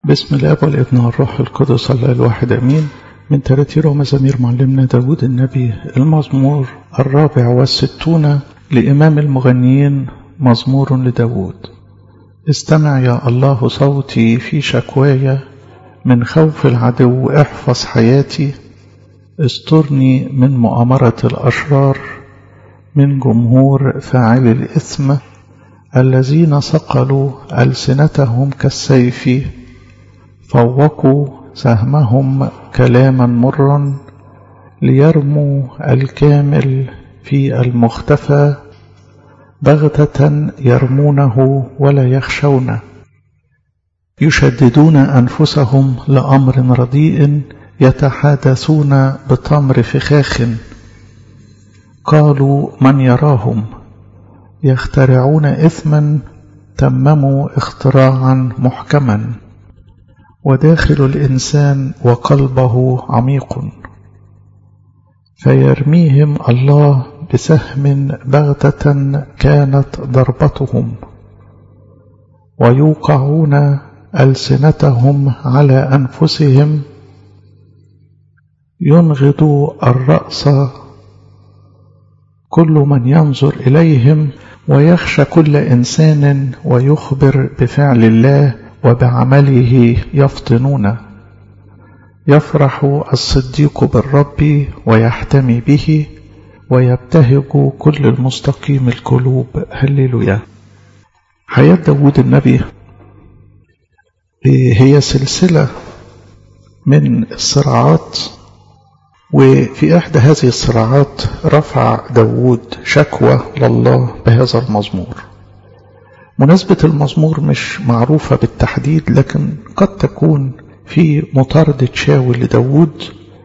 بسم الاب والابن والروح القدس الله الواحد امين من تراتير ومزامير معلمنا داود النبي المزمور الرابع والستون لإمام المغنيين مزمور لداود استمع يا الله صوتي في شكواي من خوف العدو احفظ حياتي استرني من مؤامرة الأشرار من جمهور فاعل الإثم الذين صقلوا ألسنتهم كالسيف فوقوا سهمهم كلاما مرا ليرموا الكامل في المختفى بغتة يرمونه ولا يخشون يشددون أنفسهم لأمر رديء يتحادثون بتمر فخاخ قالوا من يراهم يخترعون إثما تمموا اختراعا محكما وداخل الإنسان وقلبه عميق فيرميهم الله بسهم بغتة كانت ضربتهم ويوقعون ألسنتهم على أنفسهم ينغض الرأس كل من ينظر إليهم ويخشى كل إنسان ويخبر بفعل الله وبعمله يفطنون يفرح الصديق بالرب ويحتمي به ويبتهج كل المستقيم القلوب هللويا حياة داود النبي هي سلسلة من الصراعات وفي إحدى هذه الصراعات رفع داود شكوى لله بهذا المزمور مناسبة المزمور مش معروفة بالتحديد لكن قد تكون في مطاردة شاول لداود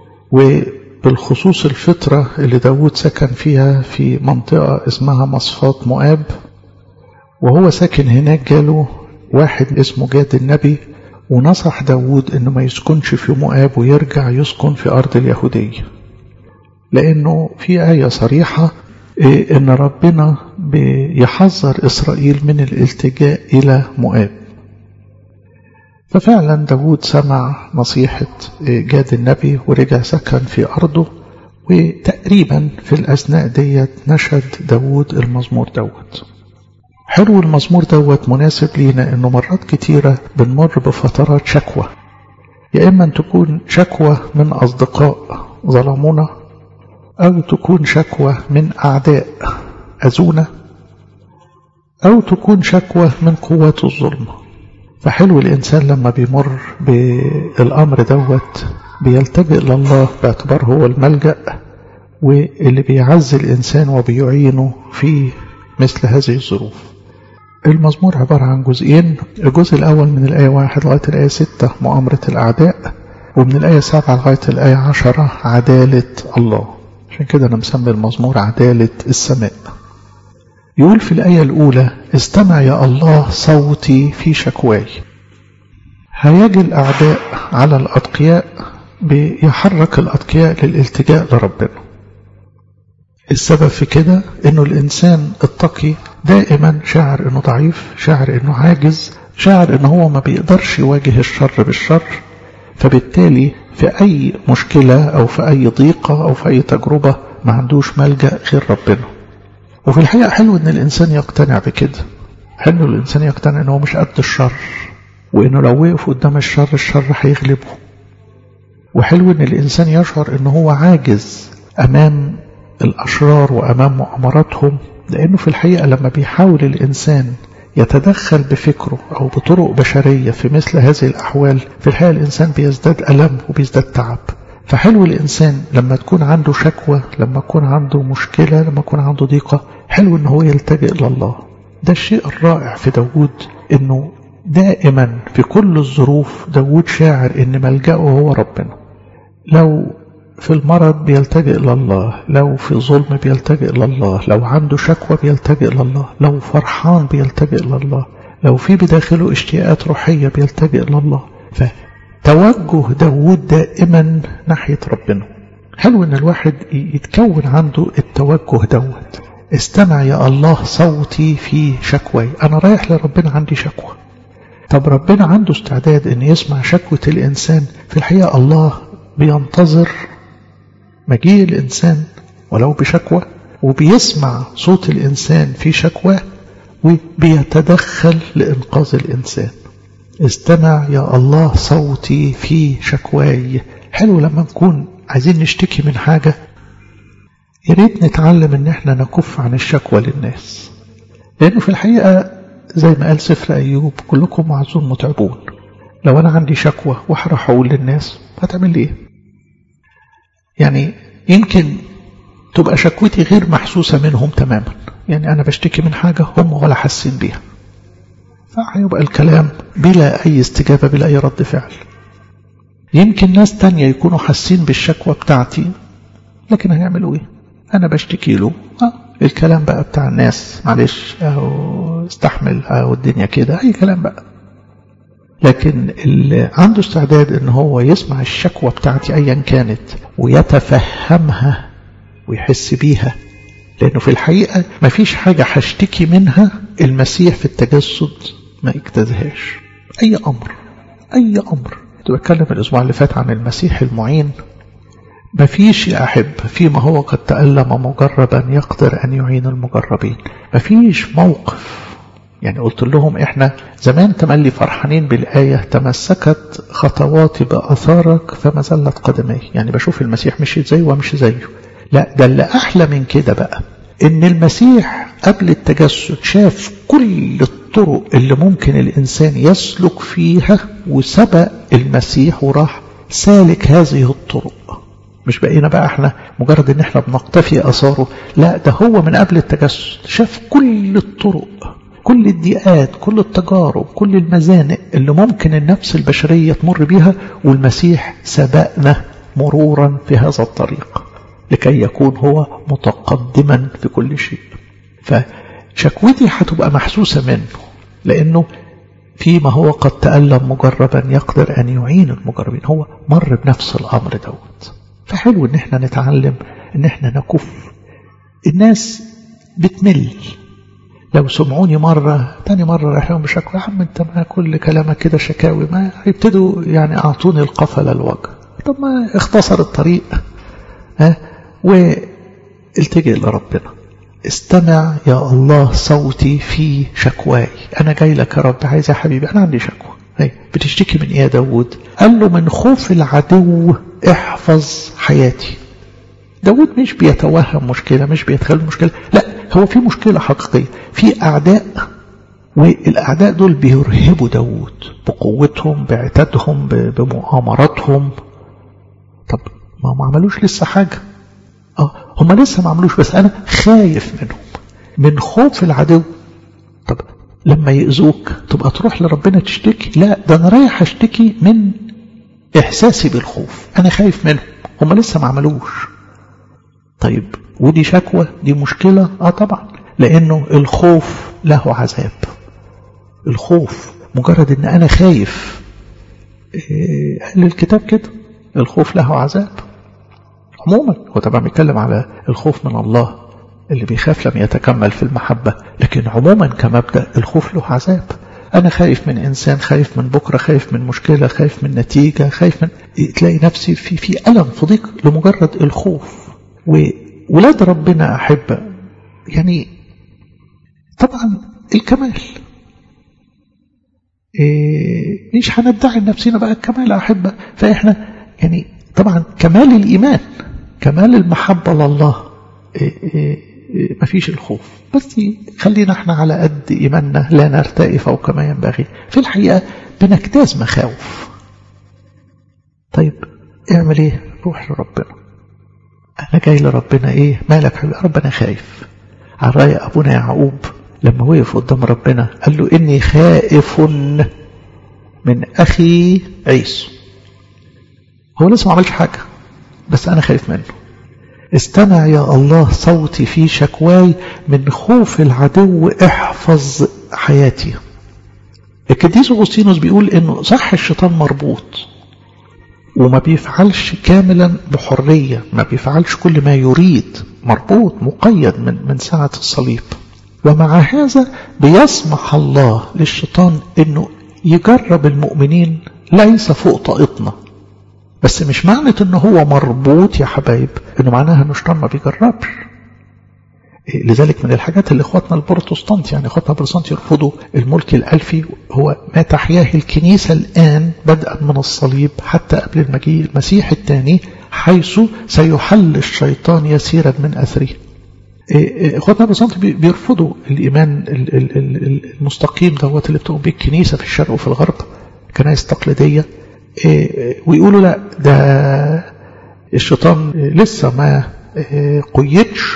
وبالخصوص الفترة اللي داود سكن فيها في منطقة اسمها مصفات مؤاب وهو ساكن هناك جاله واحد اسمه جاد النبي ونصح داود انه ما يسكنش في مؤاب ويرجع يسكن في ارض اليهودية لانه في آية صريحة ان ربنا بيحذر اسرائيل من الالتجاء الى مؤاب ففعلا داود سمع نصيحة جاد النبي ورجع سكن في أرضه وتقريبا في الأثناء ديت نشد داود المزمور دوت حلو المزمور دوت مناسب لينا انه مرات كتيرة بنمر بفترات شكوى يا اما ان تكون شكوى من اصدقاء ظلمونا او تكون شكوى من اعداء اذونا او تكون شكوى من قوات الظلم فحلو الانسان لما بيمر بالامر دوت بيلتجئ لله باعتباره هو الملجأ واللي بيعزي الانسان وبيعينه في مثل هذه الظروف المزمور عبارة عن جزئين الجزء الأول من الآية واحد لغاية الآية ستة مؤامرة الأعداء ومن الآية سبعة لغاية الآية عشرة عدالة الله عشان كده أنا مسمي المزمور عدالة السماء يقول في الآية الأولى استمع يا الله صوتي في شكواي هيجي الأعداء على الأتقياء بيحرك الأتقياء للالتجاء لربنا السبب في كده انه الانسان التقي دائما شاعر انه ضعيف شاعر انه عاجز شاعر انه هو ما بيقدرش يواجه الشر بالشر فبالتالي في اي مشكلة او في اي ضيقة او في اي تجربة ما عندوش ملجأ غير ربنا وفي الحقيقة حلو ان الانسان يقتنع بكده حلو الانسان يقتنع انه مش قد الشر وانه لو وقف قدام الشر الشر هيغلبه وحلو ان الانسان يشعر انه هو عاجز امام الأشرار وأمام مؤامراتهم لأنه في الحقيقة لما بيحاول الإنسان يتدخل بفكره أو بطرق بشرية في مثل هذه الأحوال في الحقيقة الإنسان بيزداد ألم وبيزداد تعب فحلو الإنسان لما تكون عنده شكوى لما يكون عنده مشكلة لما يكون عنده ضيقة حلو إن هو يلتجئ لله ده الشيء الرائع في داود إنه دائما في كل الظروف داود شاعر إن ملجأه هو ربنا لو في المرض بيلتجئ لله لو في ظلم بيلتجئ لله لو عنده شكوى بيلتجئ لله لو فرحان بيلتجئ لله لو في بداخله اشتياقات روحية بيلتجئ لله فتوجه داود دائما ناحية ربنا حلو ان الواحد يتكون عنده التوجه دوت استمع يا الله صوتي في شكواي انا رايح لربنا عندي شكوى طب ربنا عنده استعداد ان يسمع شكوة الانسان في الحقيقة الله بينتظر مجيء الانسان ولو بشكوى وبيسمع صوت الانسان في شكواه وبيتدخل لانقاذ الانسان استمع يا الله صوتي في شكواي حلو لما نكون عايزين نشتكي من حاجة يا ريت نتعلم ان احنا نكف عن الشكوى للناس لانه في الحقيقة زي ما قال سفر ايوب كلكم معزون متعبون لو انا عندي شكوى وهروح اقول للناس هتعمل لي ايه يعني يمكن تبقى شكوتي غير محسوسة منهم تماما يعني انا بشتكي من حاجة هم ولا حاسين بيها فهيبقى الكلام بلا اي استجابة بلا اي رد فعل يمكن ناس تانية يكونوا حاسين بالشكوى بتاعتي لكن هيعملوا ايه انا بشتكي له آه الكلام بقى بتاع الناس معلش اهو استحمل اهو الدنيا كده اي كلام بقى لكن اللي عنده استعداد ان هو يسمع الشكوى بتاعتي ايا كانت ويتفهمها ويحس بيها لانه في الحقيقة ما فيش حاجة هشتكي منها المسيح في التجسد ما اجتازهاش اي امر اي امر كنت بتكلم الاسبوع اللي فات عن المسيح المعين ما فيش يا أحب فيما هو قد تألم مجربا يقدر أن يعين المجربين ما فيش موقف يعني قلت لهم إحنا زمان تملي فرحانين بالآية تمسكت خطواتي بأثارك فما زلت قدمي يعني بشوف المسيح مشي زيه ومشي زيه لا ده اللي أحلى من كده بقى إن المسيح قبل التجسد شاف كل الطرق اللي ممكن الإنسان يسلك فيها وسبق المسيح وراح سالك هذه الطرق مش بقينا بقى احنا مجرد ان احنا بنقتفي اثاره لا ده هو من قبل التجسد شاف كل الطرق كل الضيقات كل التجارب كل المزانق اللي ممكن النفس البشرية تمر بيها والمسيح سبقنا مرورا في هذا الطريق لكي يكون هو متقدما في كل شيء فشكوتي هتبقى محسوسة منه لأنه فيما هو قد تألم مجربا يقدر أن يعين المجربين هو مر بنفس الأمر دوت فحلو ان احنا نتعلم ان احنا نكف الناس بتمل لو سمعوني مرة تاني مرة رايح لهم بشكوى يا عم انت ما كل كلامك كده شكاوي ما يبتدوا يعني اعطوني القفل الوجه طب ما اختصر الطريق ها والتجئ لربنا استمع يا الله صوتي في شكواي انا جاي لك يا رب عايز يا حبيبي انا عندي شكوى هي بتشتكي من ايه يا داود قال له من خوف العدو احفظ حياتي داود مش بيتوهم مشكلة مش بيتخيل مشكلة لا هو في مشكلة حقيقية في أعداء والأعداء دول بيرهبوا داود بقوتهم بعتادهم بمؤامراتهم طب ما ما عملوش لسه حاجة اه هم لسه ما عملوش بس أنا خايف منهم من خوف العدو طب لما يأذوك تبقى تروح لربنا تشتكي لا ده أنا رايح أشتكي من إحساسي بالخوف أنا خايف منهم هم لسه ما عملوش طيب ودي شكوى دي مشكلة آه طبعا لأنه الخوف له عذاب الخوف مجرد أن أنا خايف قال الكتاب كده الخوف له عذاب عموما هو طبعا بيتكلم على الخوف من الله اللي بيخاف لم يتكمل في المحبة لكن عموما كمبدأ الخوف له عذاب أنا خايف من إنسان خايف من بكرة خايف من مشكلة خايف من نتيجة خايف من تلاقي نفسي في في ألم في ضيق لمجرد الخوف وولاد ربنا أحبة يعني طبعا الكمال إيه مش هندعي نفسنا بقى الكمال أحبة فإحنا يعني طبعا كمال الإيمان كمال المحبة لله إيه إيه ما فيش الخوف بس خلينا احنا على قد إيماننا لا نرتقي فوق ما ينبغي في الحقيقة بنجتاز مخاوف طيب اعمل ايه روح لربنا انا جاي لربنا ايه مالك حبيبي ربنا خايف على رأي ابونا يعقوب لما وقف قدام ربنا قال له اني خائف من اخي عيسو هو لسه ما عملش حاجة بس انا خايف منه استمع يا الله صوتي في شكواي من خوف العدو احفظ حياتي القديس اغسطينوس بيقول انه صح الشيطان مربوط وما بيفعلش كاملا بحرية ما بيفعلش كل ما يريد مربوط مقيد من, من ساعة الصليب ومع هذا بيسمح الله للشيطان انه يجرب المؤمنين ليس فوق طاقتنا بس مش معنى ان هو مربوط يا حبايب انه معناها انه الشيطان ما بيجربش لذلك من الحاجات اللي اخواتنا البروتستانت يعني اخواتنا البروتستانت يرفضوا الملك الالفي هو ما تحياه الكنيسه الان بدءا من الصليب حتى قبل المجيء المسيح الثاني حيث سيحل الشيطان يسيرا من اثره اخواتنا البروتستانت بيرفضوا الايمان المستقيم دوت اللي بتقوم بيه الكنيسه في الشرق وفي الغرب كنائس تقليديه ويقولوا لا ده الشيطان لسه ما قيدش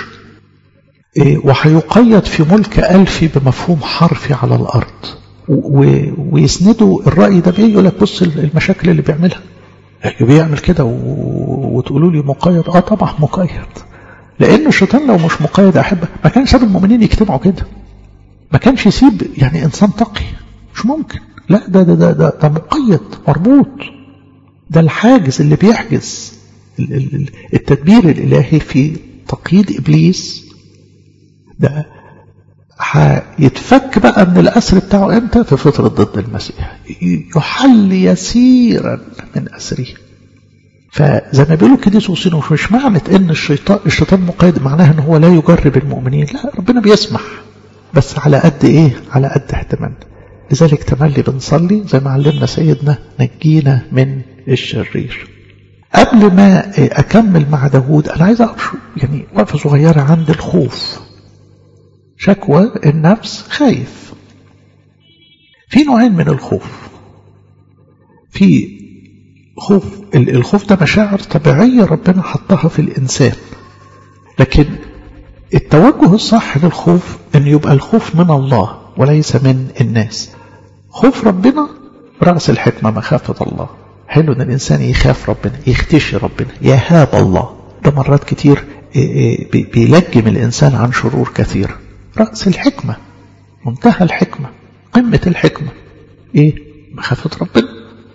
وهيقيد في ملك ألفي بمفهوم حرفي على الأرض ويسندوا الرأي ده بيه يقول لك بص المشاكل اللي بيعملها بيعمل كده وتقولوا لي مقيد اه طبعا مقيد لأن الشيطان لو مش مقيد أحبة ما كانش ساب المؤمنين يجتمعوا كده ما كانش يسيب يعني إنسان تقي مش ممكن لا ده ده ده ده, ده مقيد مربوط ده الحاجز اللي بيحجز التدبير الإلهي في تقييد إبليس ده هيتفك بقى من الأسر بتاعه امتى في فترة ضد المسيح يحل يسيرا من أسره فزي ما بيقولوا كده سوسين مش معنى ان الشيطان الشيطان مقيد معناها ان هو لا يجرب المؤمنين لا ربنا بيسمح بس على قد ايه على قد احتمالنا لذلك تملي بنصلي زي ما علمنا سيدنا نجينا من الشرير قبل ما أكمل مع داوود أنا عايز أقف يعني وقفة صغيرة عند الخوف شكوى النفس خايف في نوعين من الخوف في خوف الخوف ده مشاعر طبيعية ربنا حطها في الإنسان لكن التوجه الصح للخوف أن يبقى الخوف من الله وليس من الناس خوف ربنا رأس الحكمة مخافة الله حلو ان الانسان يخاف ربنا يختشي ربنا يهاب الله ده مرات كتير بيلجم الانسان عن شرور كثيرة رأس الحكمة منتهى الحكمة قمة الحكمة ايه مخافة ربنا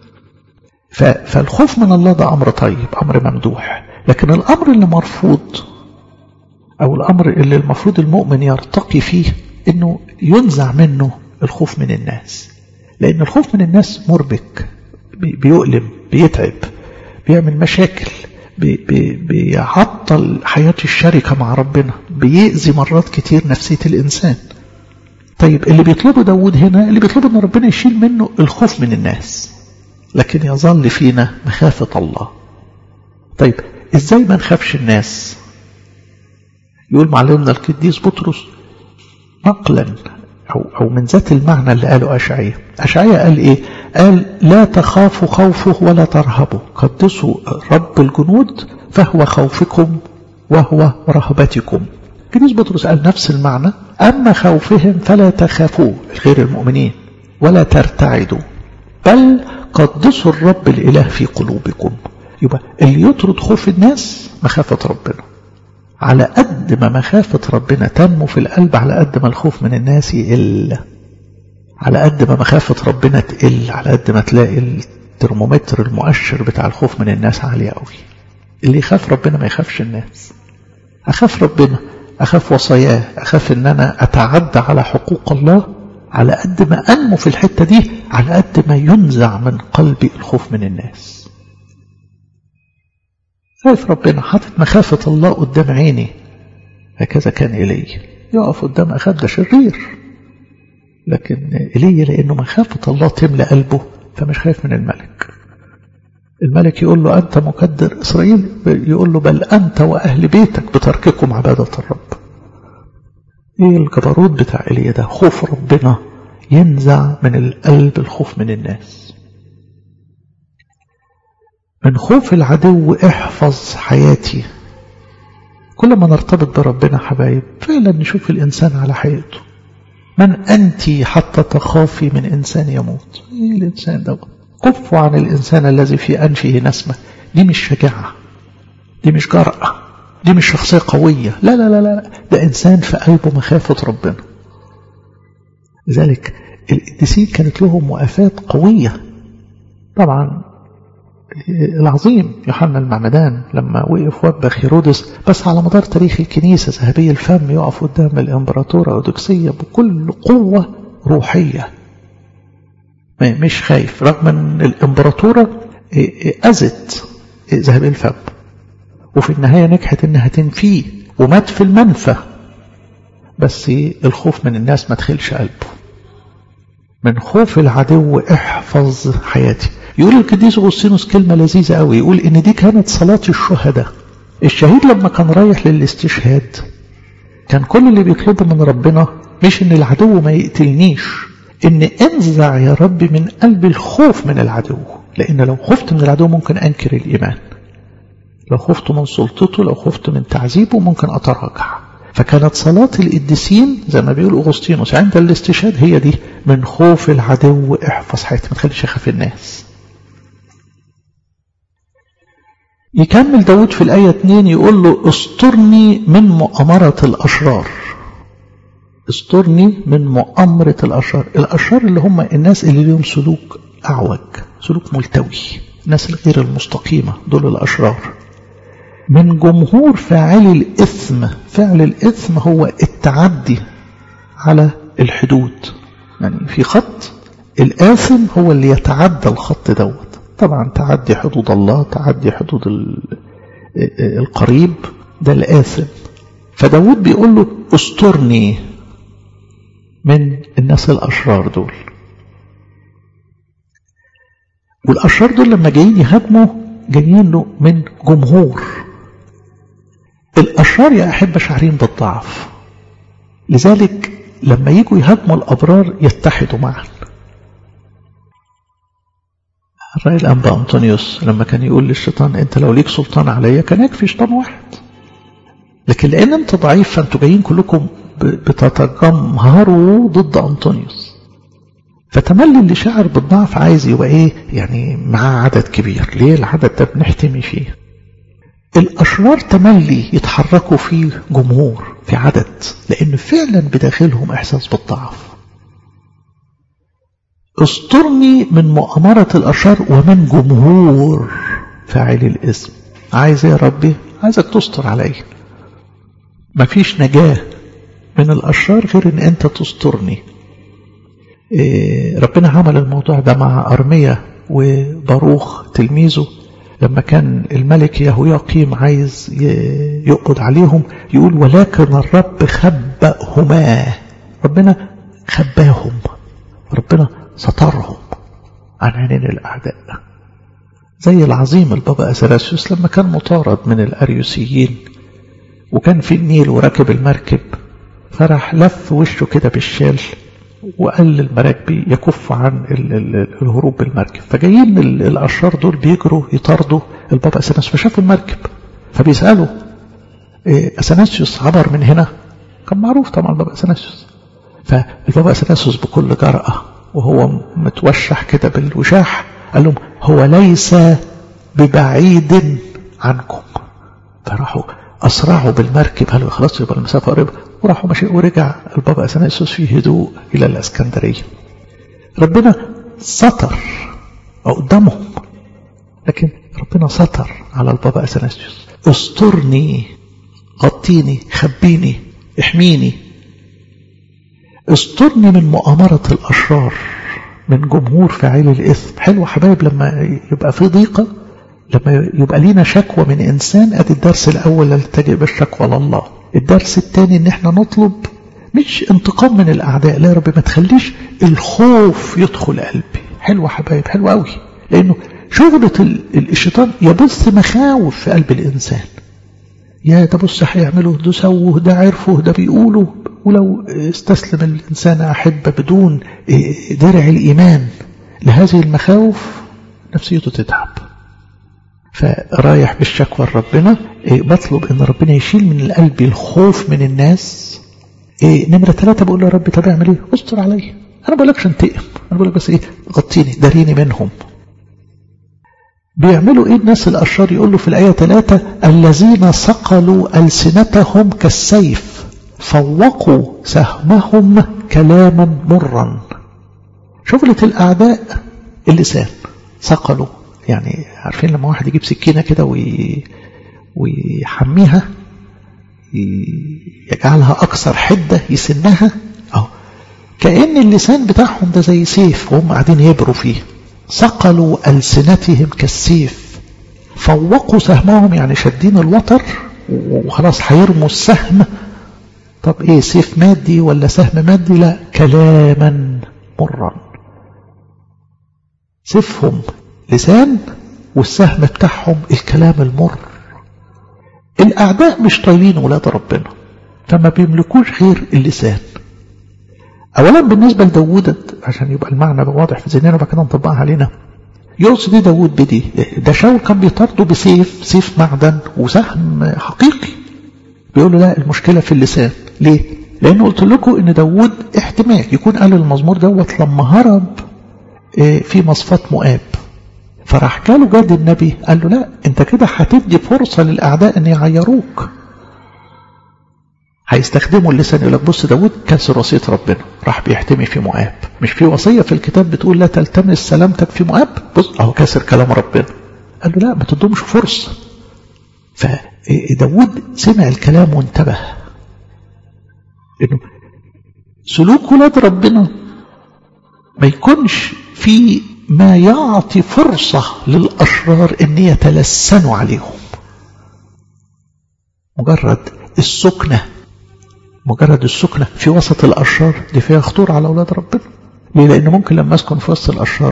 فالخوف من الله ده امر طيب امر ممدوح لكن الامر اللي مرفوض او الامر اللي المفروض المؤمن يرتقي فيه انه ينزع منه الخوف من الناس لان الخوف من الناس مربك بيؤلم بيتعب بيعمل مشاكل بي بي بيعطل حياة الشركة مع ربنا بيأذي مرات كتير نفسية الإنسان طيب اللي بيطلبه داود هنا اللي بيطلبه أن ربنا يشيل منه الخوف من الناس لكن يظل فينا مخافة الله طيب ازاي ما نخافش الناس يقول معلمنا القديس بطرس نقلا أو, أو من ذات المعنى اللي قاله أشعية أشعية قال إيه قال لا تخافوا خوفه ولا ترهبوا قدسوا رب الجنود فهو خوفكم وهو رهبتكم كنيس بطرس قال نفس المعنى أما خوفهم فلا تخافوا غير المؤمنين ولا ترتعدوا بل قدسوا الرب الإله في قلوبكم يبقى اللي يطرد خوف الناس مخافة ربنا على قد ما مخافة ربنا تنمو في القلب على قد ما الخوف من الناس يقل على قد ما مخافة ربنا تقل على قد ما تلاقي الترمومتر المؤشر بتاع الخوف من الناس عالية قوي اللي يخاف ربنا ما يخافش الناس أخاف ربنا أخاف وصاياه أخاف إن أنا أتعدى على حقوق الله على قد ما أنمو في الحتة دي على قد ما ينزع من قلبي الخوف من الناس خايف ربنا حاطط مخافة الله قدام عيني هكذا كان إلي يقف قدام أخاب ده شرير لكن إلي لأنه مخافة الله تملى قلبه فمش خايف من الملك الملك يقول له أنت مكدر إسرائيل يقول له بل أنت وأهل بيتك بترككم عبادة الرب إيه الجبروت بتاع إلي ده خوف ربنا ينزع من القلب الخوف من الناس من خوف العدو احفظ حياتي كل ما نرتبط بربنا حبايب فعلا نشوف الإنسان على حياته من أنت حتى تخافي من إنسان يموت إيه الإنسان ده كفوا عن الإنسان الذي في أنفه نسمة دي مش شجاعة دي مش جرأة دي مش شخصية قوية لا لا لا لا ده إنسان في قلبه مخافة ربنا لذلك القديسين كانت لهم وقفات قوية طبعا العظيم يوحنا المعمدان لما وقف وبخ هيرودس بس على مدار تاريخ الكنيسة ذهبي الفم يقف قدام الإمبراطورة أودوكسية بكل قوة روحية مش خايف رغم ان الامبراطورة اذت ذهب الفم وفي النهاية نجحت انها تنفيه ومات في المنفى بس الخوف من الناس ما تخلش قلبه من خوف العدو احفظ حياتي يقول القديس اغسطينوس كلمة لذيذة قوي يقول ان دي كانت صلاة الشهداء الشهيد لما كان رايح للاستشهاد كان كل اللي بيطلبه من ربنا مش ان العدو ما يقتلنيش ان انزع يا رب من قلبي الخوف من العدو لان لو خفت من العدو ممكن انكر الايمان لو خفت من سلطته لو خفت من تعذيبه ممكن اتراجع فكانت صلاة القديسين زي ما بيقول أغسطينوس عند الاستشهاد هي دي من خوف العدو احفظ حياتي ما تخليش يخاف الناس يكمل داود في الآية 2 يقول له استرني من مؤامرة الأشرار استرني من مؤامرة الأشرار الأشرار اللي هم الناس اللي لهم سلوك أعوج سلوك ملتوي الناس الغير المستقيمة دول الأشرار من جمهور فاعلي الإثم فعل الإثم هو التعدي على الحدود يعني في خط الآثم هو اللي يتعدى الخط دوت طبعا تعدي حدود الله تعدي حدود القريب ده الآثم فداود بيقول له استرني من الناس الأشرار دول والأشرار دول لما جايين يهاجموا جايين له من جمهور الأشرار يا أحب شعرين بالضعف لذلك لما يجوا يهاجموا الأبرار يتحدوا معا الرأي الأنبا أنطونيوس لما كان يقول للشيطان أنت لو ليك سلطان عليا كان يكفي شيطان واحد لكن لأن أنت ضعيف فأنتوا جايين كلكم بتتجمهروا ضد أنطونيوس فتملي اللي شعر بالضعف عايز يبقى ايه يعني معاه عدد كبير ليه العدد ده بنحتمي فيه الأشرار تملي يتحركوا في جمهور في عدد لأن فعلا بداخلهم إحساس بالضعف استرني من مؤامرة الأشرار ومن جمهور فاعل الاسم عايز يا ربي عايزك تستر علي مفيش نجاة من الأشرار غير ان انت تسترني إيه ربنا عمل الموضوع ده مع أرمية وباروخ تلميذه لما كان الملك يهوياقيم عايز يقبض عليهم يقول ولكن الرب خبأهما ربنا خباهم ربنا سترهم عن عينين الأعداء زي العظيم البابا أثناسيوس لما كان مطارد من الأريوسيين وكان في النيل وراكب المركب فراح لف وشه كده بالشال وقال للمراكبي يكف عن الهروب بالمركب فجايين الأشرار دول بيجروا يطاردوا البابا أثناسيوس فشافوا المركب فبيسألوا أثناسيوس عبر من هنا كان معروف طبعا البابا أثناسيوس فالبابا أثناسيوس بكل جرأة وهو متوشح كده بالوشاح قال لهم هو ليس ببعيد عنكم فراحوا أسرعوا بالمركب قالوا خلاص يبقى المسافة قريبة وراحوا ماشي ورجع البابا أثناسيوس في هدوء إلى الإسكندرية ربنا ستر قدامهم لكن ربنا ستر على البابا أثناسيوس استرني غطيني خبيني احميني استرني من مؤامرة الأشرار من جمهور فاعل الإثم حلو حبايب لما يبقى في ضيقة لما يبقى لينا شكوى من إنسان أدي الدرس الأول نلتجئ بالشكوى لله الدرس الثاني إن احنا نطلب مش انتقام من الأعداء لا يا رب ما تخليش الخوف يدخل قلبي حلوة حبايب حلوة قوي لأنه شغلة الشيطان يبث مخاوف في قلب الإنسان يا ده بص هيعملوا ده سووا ده عرفوا ده بيقولوا ولو استسلم الإنسان أحب بدون درع الإيمان لهذه المخاوف نفسيته تتعب فرايح بالشكوى لربنا بطلب ان ربنا يشيل من القلب الخوف من الناس نمرة ثلاثة بقول له يا رب طب اعمل ايه استر عليا انا بقول لكش انتقم انا بقول لك بس ايه غطيني داريني منهم بيعملوا ايه الناس الاشرار يقول له في الايه ثلاثة الذين صقلوا السنتهم كالسيف فوقوا سهمهم كلاما مرا شغلة الاعداء اللسان صقلوا يعني عارفين لما واحد يجيب سكينة كده وي... ويحميها يجعلها أكثر حدة يسنها أو كأن اللسان بتاعهم ده زي سيف وهم قاعدين يبروا فيه صقلوا ألسنتهم كالسيف فوقوا سهمهم يعني شادين الوتر وخلاص هيرموا السهم طب ايه سيف مادي ولا سهم مادي لا كلاما مرا سيفهم لسان والسهم بتاعهم الكلام المر الأعداء مش طايلين ولاد ربنا فما بيملكوش غير اللسان أولا بالنسبة لداوود عشان يبقى المعنى واضح في ذهننا وبعد كده نطبقها علينا يقصد ايه داوود بدي ده شاول كان بيطارده بسيف سيف معدن وسهم حقيقي بيقول له لا المشكلة في اللسان ليه لأنه قلت لكم ان داوود احتمال يكون قال المزمور دوت لما هرب في مصفات مؤاب فراح جاله جاد النبي قال له لا انت كده هتدي فرصة للأعداء ان يعيروك هيستخدموا اللسان يقول لك بص داود كسر وصية ربنا راح بيحتمي في مؤاب مش في وصية في الكتاب بتقول لا تلتمس سلامتك في مؤاب بص اهو كسر كلام ربنا قال له لا ما تدومش فرصة فداود سمع الكلام وانتبه انه سلوك ولاد ربنا ما يكونش في ما يعطي فرصة للأشرار أن يتلسنوا عليهم مجرد السكنة مجرد السكنة في وسط الأشرار دي فيها خطور على أولاد ربنا ليه لأن ممكن لما أسكن في وسط الأشرار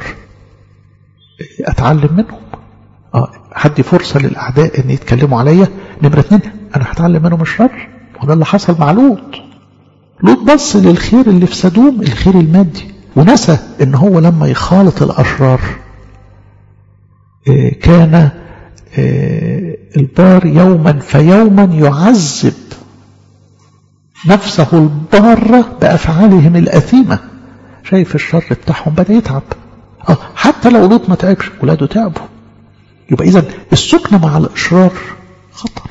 أتعلم منهم آه حدي فرصة للأعداء أن يتكلموا عليا نمرة اتنين أنا هتعلم منهم الشر وده اللي حصل مع لوط لوط بص للخير اللي في سدوم الخير المادي ونسى ان هو لما يخالط الاشرار كان البار يوما فيوما يعذب نفسه البارة بأفعالهم الأثيمة شايف الشر بتاعهم بدأ يتعب اه حتى لو لوط ما تعبش ولاده تعبوا يبقى إذا السكنة مع الإشرار خطر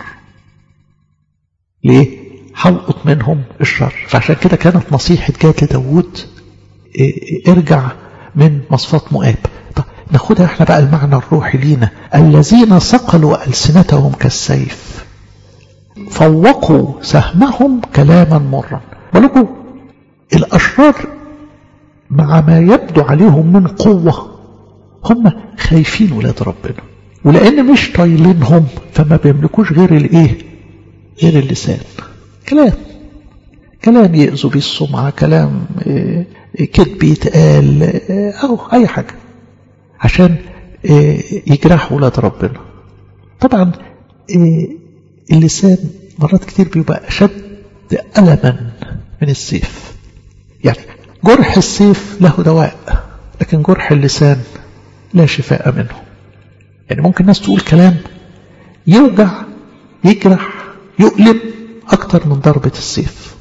ليه؟ حلقط منهم الشر فعشان كده كانت نصيحة جات لداود ارجع من مصفات مؤاب طب ناخدها احنا بقى المعنى الروحي لينا الذين صقلوا ألسنتهم كالسيف فوقوا سهمهم كلاما مرا بلقوا الأشرار مع ما يبدو عليهم من قوة هم خايفين ولاد ربنا ولأن مش طايلينهم فما بيملكوش غير الايه غير اللسان كلام كلام يأذوا بيه السمعة كلام كذب يتقال أو أي حاجة عشان يجرحوا ولاد ربنا طبعا اللسان مرات كتير بيبقى أشد ألما من السيف يعني جرح السيف له دواء لكن جرح اللسان لا شفاء منه يعني ممكن ناس تقول كلام يوجع يجرح يؤلم أكتر من ضربة السيف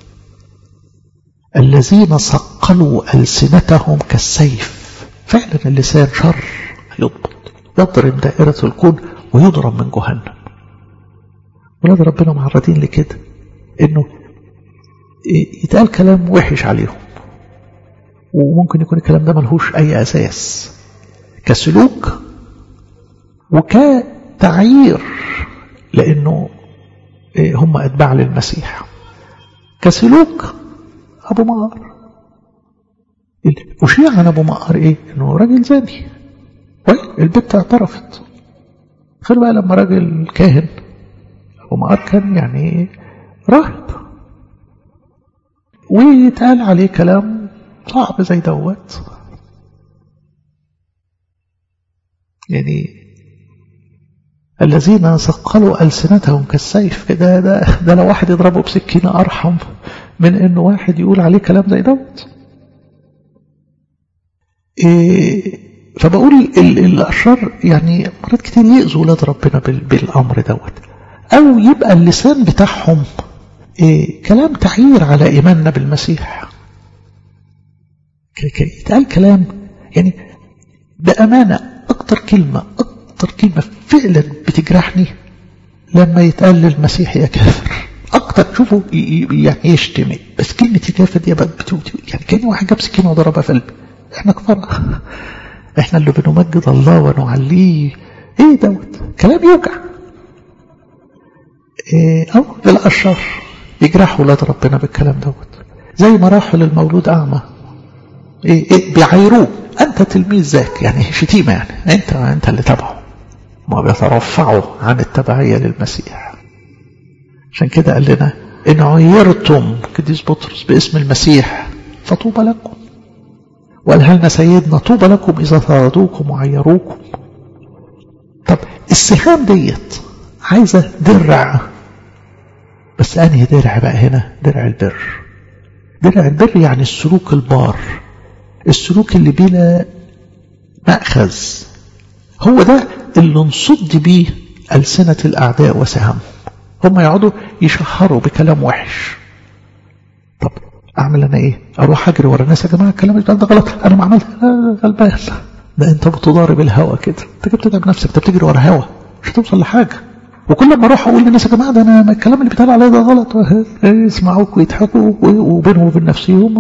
الذين صقلوا ألسنتهم كالسيف فعلا اللسان شر يضبط يضرب دائرة الكون ويضرب من جهنم ولاد ربنا معرضين لكده انه يتقال كلام وحش عليهم وممكن يكون الكلام ده ملهوش اي اساس كسلوك وكتعيير لانه هم اتباع للمسيح كسلوك ابو مقر وشيع عن ابو مقر ايه انه راجل زاني البت اعترفت خير بقى لما راجل كاهن ابو مقر كان يعني راهب ويتقال عليه كلام صعب زي دوت يعني الذين ثقلوا ألسنتهم كالسيف ده, ده, ده لو واحد يضربه بسكينة أرحم من إنه واحد يقول عليه كلام زي دوت إيه فبقول الأشرار يعني مرات كتير يأذوا ولاد ربنا بالأمر دوت أو يبقى اللسان بتاعهم إيه كلام تعيير على إيماننا بالمسيح يتقال كلام يعني بأمانة أكتر كلمة أكتر كلمة فعلا بتجرحني لما يتقال للمسيح يا كافر أكتر شوفوا يعني يشتم بس كلمة الكافر دي يعني كان واحد جاب سكينة وضربها في قلبي احنا كفار احنا اللي بنمجد الله ونعليه ايه دوت كلام يوجع ايه او للاشرار يجرحوا ولاد ربنا بالكلام دوت زي ما راحوا للمولود اعمى إيه إيه بيعايروه أنت تلميذ ذاك يعني شتيمة يعني أنت أنت اللي تبعه ما بيترفعوا عن التبعية للمسيح عشان كده قال لنا إن عيرتم قديس بطرس باسم المسيح فطوبى لكم وقال لنا سيدنا طوبى لكم إذا طردوكم وعيروكم طب السهام ديت عايزة درع بس أنهي درع بقى هنا درع البر درع البر يعني السلوك البار السلوك اللي بلا مأخذ هو ده اللي نصد بيه ألسنة الأعداء وسهامهم هم يقعدوا يشهروا بكلام وحش طب أعمل أنا إيه أروح أجري ورا الناس يا جماعة الكلام ده غلط أنا ما عملت غلبان ده أنت بتضارب الهوا كده أنت كده بتتعب نفسك أنت بتجري ورا هوا مش هتوصل لحاجة وكل ما اروح اقول للناس يا جماعه ده انا الكلام اللي بيتقال عليا ده غلط يسمعوك ويضحكوا وبينهم وبين نفسهم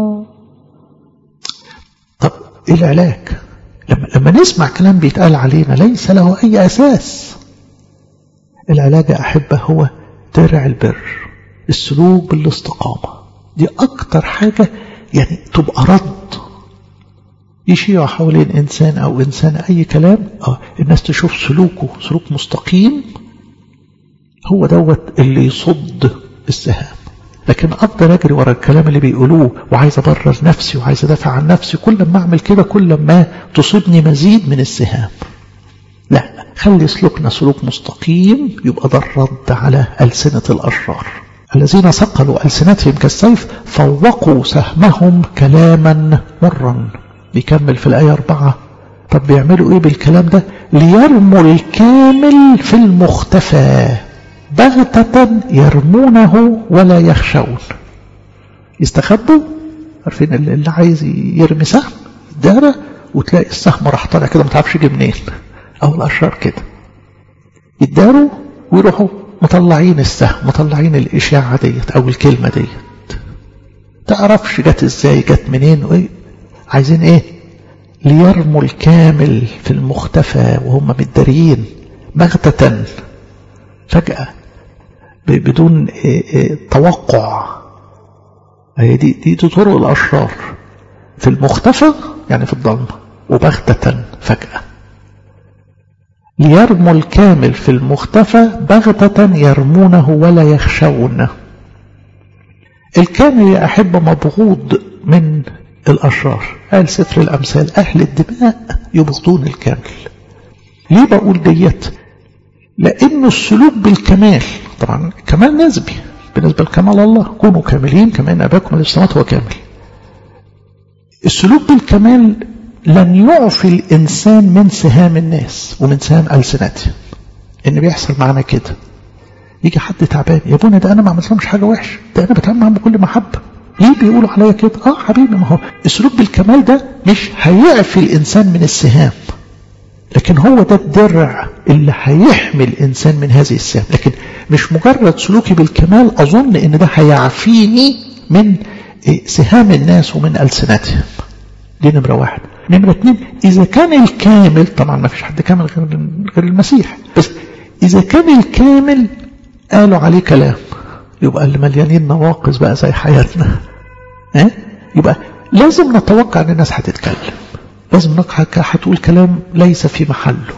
طب ايه العلاج لما لما نسمع كلام بيتقال علينا ليس له اي اساس العلاج يا احبه هو درع البر السلوك بالاستقامه دي اكتر حاجه يعني تبقى رد يشيع حوالين انسان او انسان اي كلام اه الناس تشوف سلوكه سلوك مستقيم هو دوت اللي يصد السهام لكن افضل اجري ورا الكلام اللي بيقولوه وعايز ابرر نفسي وعايز ادافع عن نفسي كل ما اعمل كده كل ما تصيبني مزيد من السهام لا خلي سلوكنا سلوك مستقيم يبقى ده الرد على ألسنة الأشرار الذين صقلوا ألسنتهم كالسيف فوقوا سهمهم كلاما مرا بيكمل في الآية أربعة طب بيعملوا إيه بالكلام ده ليرموا الكامل في المختفى بغتة يرمونه ولا يخشون يستخبوا عارفين اللي عايز يرمي سهم دارة وتلاقي السهم راح طالع كده ما تعرفش جه منين او الاشرار كده يداروا ويروحوا مطلعين السهم مطلعين الاشاعة ديت او الكلمة ديت تعرفش جت ازاي جت منين وايه عايزين ايه ليرموا الكامل في المختفى وهم متداريين بغتة فجأة بدون توقع هي دي, دي, دي طرق الأشرار في المختفى يعني في الظلمة وبغتة فجأة ليرموا الكامل في المختفى بغتة يرمونه ولا يخشون الكامل يا أحب مبغوض من الأشرار قال سفر الأمثال أهل الدماء يبغضون الكامل ليه بقول ديت لأن السلوك بالكمال طبعا كمال نسبي بالنسبة لكمال الله كونوا كاملين كما إن أباكم السماوات هو كامل السلوك بالكمال لن يعفي الإنسان من سهام الناس ومن سهام ألسنتهم إن بيحصل معنا كده يجي حد تعبان يا ابونا ده أنا ما عملتلهمش حاجة وحش ده أنا بتعامل معاهم بكل محبة ليه بيقولوا عليا كده اه حبيبي ما هو السلوك بالكمال ده مش هيعفي الإنسان من السهام لكن هو ده الدرع اللي هيحمي الإنسان من هذه السهام لكن مش مجرد سلوكي بالكمال أظن إن ده هيعفيني من سهام الناس ومن ألسنتهم دي نمرة واحد نمرة اتنين إذا كان الكامل طبعا ما فيش حد كامل غير غير المسيح بس إذا كان الكامل قالوا عليه كلام يبقى اللي مليانين نواقص بقى زي حياتنا ها يبقى لازم نتوقع ان الناس هتتكلم لازم هتقول كلام ليس في محله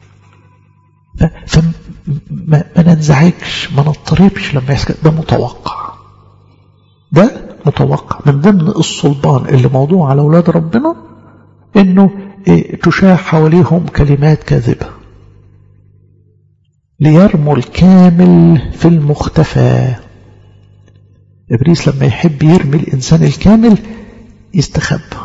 فما ما ننزعجش ما نضطربش لما يحصل ده متوقع ده متوقع من ضمن الصلبان اللي موضوع على اولاد ربنا انه إيه تشاع حواليهم كلمات كاذبه ليرموا الكامل في المختفى ابليس لما يحب يرمي الانسان الكامل يستخبى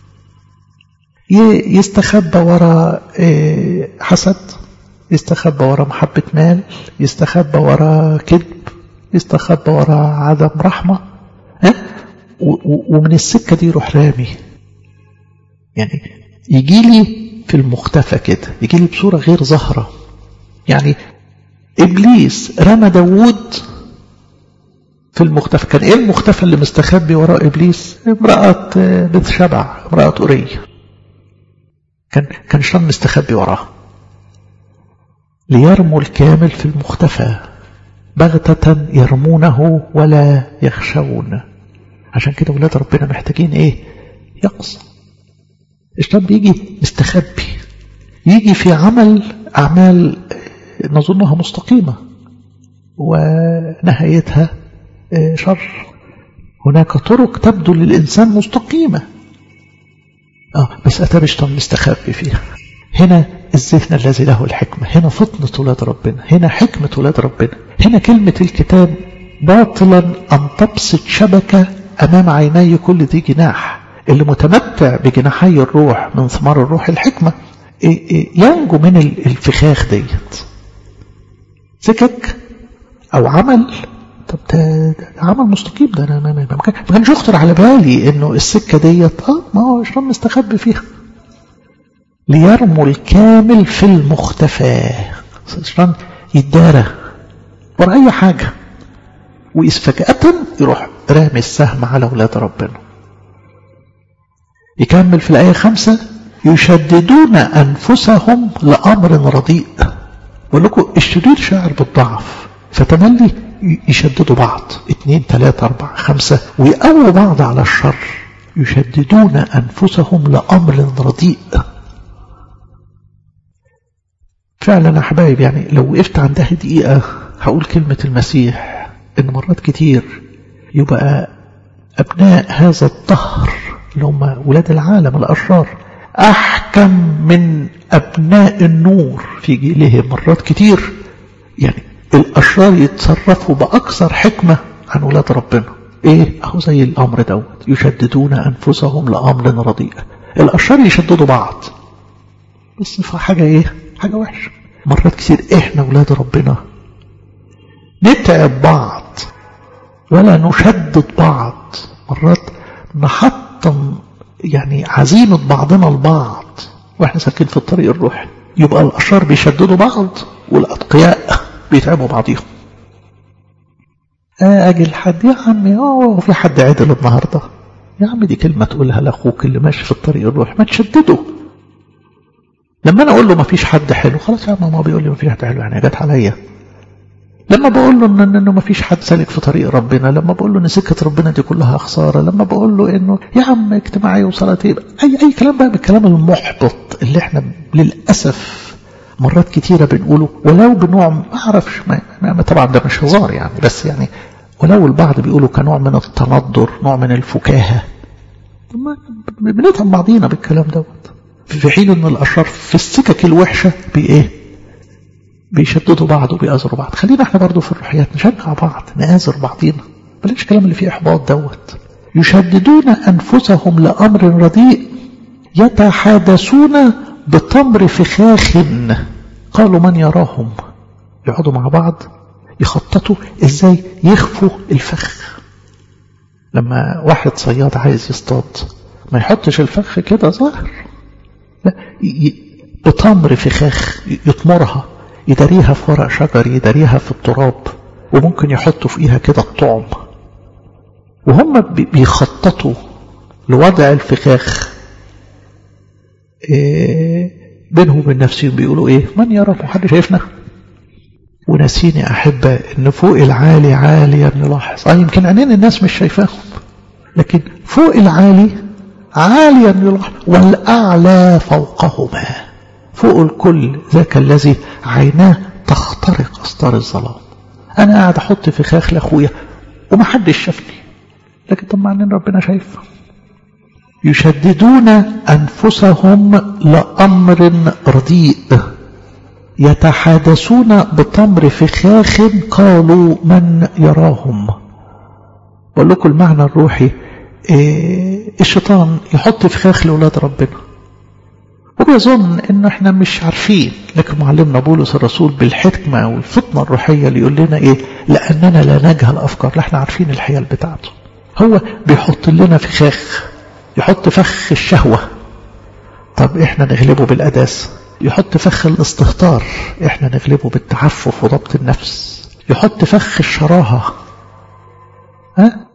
يستخبى وراء حسد يستخبى وراء محبة مال يستخبى وراء كذب يستخبى وراء عدم رحمة ها؟ ومن السكة دي يروح رامي يعني يجي لي في المختفى كده يجي لي بصورة غير ظاهرة يعني إبليس رمى داوود في المختفى كان إيه المختفى اللي مستخبي وراء إبليس امرأة بيت شبع امرأة أورية كان كان شيطان مستخبي وراه ليرموا الكامل في المختفى بغتة يرمونه ولا يخشون عشان كده ولاد ربنا محتاجين ايه يقصى الشيطان بيجي مستخبي يجي في عمل أعمال نظنها مستقيمة ونهايتها شر هناك طرق تبدو للإنسان مستقيمة آه بس أتى الشيطان مستخبي فيها هنا الذهن الذي له الحكمة هنا فطنة ولاد ربنا هنا حكمة ولاد ربنا هنا كلمة الكتاب باطلا أن تبسط شبكة أمام عيني كل ذي جناح اللي متمتع بجناحي الروح من ثمار الروح الحكمة ينجو من الفخاخ ديت سكك أو عمل طب ده, ده عمل مستقيم ده أنا ما كانش يخطر على بالي إنه السكة ديت آه ما هو الشيطان مستخبي فيها ليرموا الكامل في المختفى الشيطان يتدارى ورا أي حاجة وإذ فجأة يروح رامي السهم على أولاد ربنا يكمل في الآية خمسة يشددون أنفسهم لأمر رديء بقول لكم الشرير شاعر بالضعف فتملي يشددوا بعض اثنين ثلاثة أربعة خمسة ويقووا بعض على الشر يشددون أنفسهم لأمر رديء فعلا يا حبايب يعني لو وقفت عندها دقيقة هقول كلمة المسيح إن مرات كتير يبقى أبناء هذا الطهر اللي هم ولاد العالم الأشرار أحكم من أبناء النور في جيلهم مرات كتير يعني الأشرار يتصرفوا بأكثر حكمة عن ولاد ربنا إيه أهو زي الأمر دوت يشددون أنفسهم لأمر رديء الأشرار يشددوا بعض بس في حاجة إيه حاجة وحشة مرات كتير إحنا ولاد ربنا نتعب بعض ولا نشدد بعض مرات نحطم يعني عزيمة بعضنا البعض واحنا ساكنين في الطريق الروحي يبقى الأشرار بيشددوا بعض والأتقياء بيتعبوا بعضيهم أجي لحد يا عمي اه في حد عدل النهارده يا عم دي كلمة تقولها لأخوك اللي ماشي في الطريق الروحي ما تشدده لما أنا أقول له ما فيش حد حلو خلاص يا عم ما بيقول لي ما فيش حد حلو يعني جت عليا لما بقول له إن إنه ما فيش حد سالك في طريق ربنا لما بقول له إن سكة ربنا دي كلها خسارة لما بقول له إنه يا عم اجتماعية وصلاتي أي أي كلام بقى بالكلام المحبط اللي إحنا للأسف مرات كتيرة بنقوله ولو بنوع ما أعرفش ما ما طبعا ده مش هزار يعني بس يعني ولو البعض بيقولوا كنوع من التندر نوع من الفكاهة بنفهم بعضينا بالكلام دوت في حين ان الاشرار في السكك الوحشه بايه بيشددوا بعض وبيأذروا بعض خلينا احنا برضو في الروحيات نشجع بعض نآزر بعضينا بلاش الكلام اللي فيه احباط دوت يشددون انفسهم لامر رديء يتحادثون بتمر فخاخ قالوا من يراهم يقعدوا مع بعض يخططوا ازاي يخفوا الفخ لما واحد صياد عايز يصطاد ما يحطش الفخ كده ظاهر لا بتمر فخاخ يطمرها يداريها في ورق شجر يداريها في التراب وممكن يحطوا فيها كده الطعم وهم بيخططوا لوضع الفخاخ إيه بينهم وبين نفسهم بيقولوا ايه من يرى حد شايفنا ونسيني أحبة إن فوق العالي عاليا نلاحظ آه يمكن عينين الناس مش شايفاهم لكن فوق العالي عاليا يلاحظ والأعلى فوقهما فوق الكل ذاك الذي عيناه تخترق أستار الظلام أنا قاعد أحط فخاخ لأخويا ومحدش شافني لكن طب معنى ربنا شايف يشددون أنفسهم لأمر رديء يتحادثون بتمر فخاخ قالوا من يراهم بقول لكم المعنى الروحي إيه الشيطان يحط فخاخ لأولاد ربنا وبيظن انه احنا مش عارفين لكن معلمنا بولس الرسول بالحكمة والفطنة الروحية اللي يقول لنا ايه لاننا لا نجهل افكار لا احنا عارفين الحيل بتاعته هو بيحط لنا فخاخ يحط فخ الشهوة طب احنا نغلبه بالأداس يحط فخ الاستهتار احنا نغلبه بالتعفف وضبط النفس يحط فخ الشراهة ها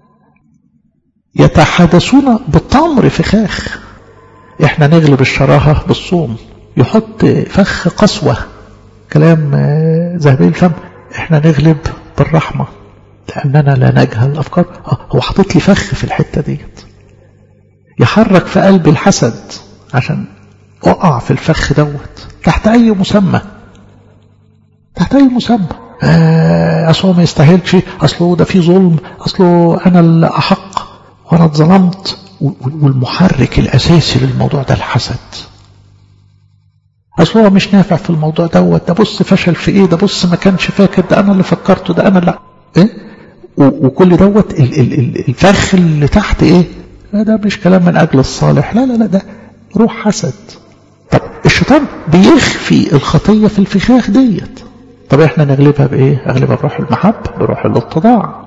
يتحدثون بتمر فخاخ احنا نغلب الشراهة بالصوم يحط فخ قسوة كلام ذهبي الفم احنا نغلب بالرحمة لأننا لا نجهل الأفكار اه هو حاطط لي فخ في الحتة ديت يحرك في قلبي الحسد عشان أقع في الفخ دوت تحت أي مسمى تحت أي مسمى آه أصله ما يستاهلش أصله ده في ظلم أصله أنا اللي أحق وأنا اتظلمت والمحرك الأساسي للموضوع ده الحسد أصل هو مش نافع في الموضوع دوت ده بص فشل في إيه ده بص ما كانش فاكر ده أنا اللي فكرته ده أنا اللي إيه وكل دوت الفخ اللي تحت إيه ده مش كلام من أجل الصالح لا لا لا ده روح حسد طب الشيطان بيخفي الخطية في الفخاخ ديت طب احنا نغلبها بإيه أغلبها بروح المحبة بروح الاتضاع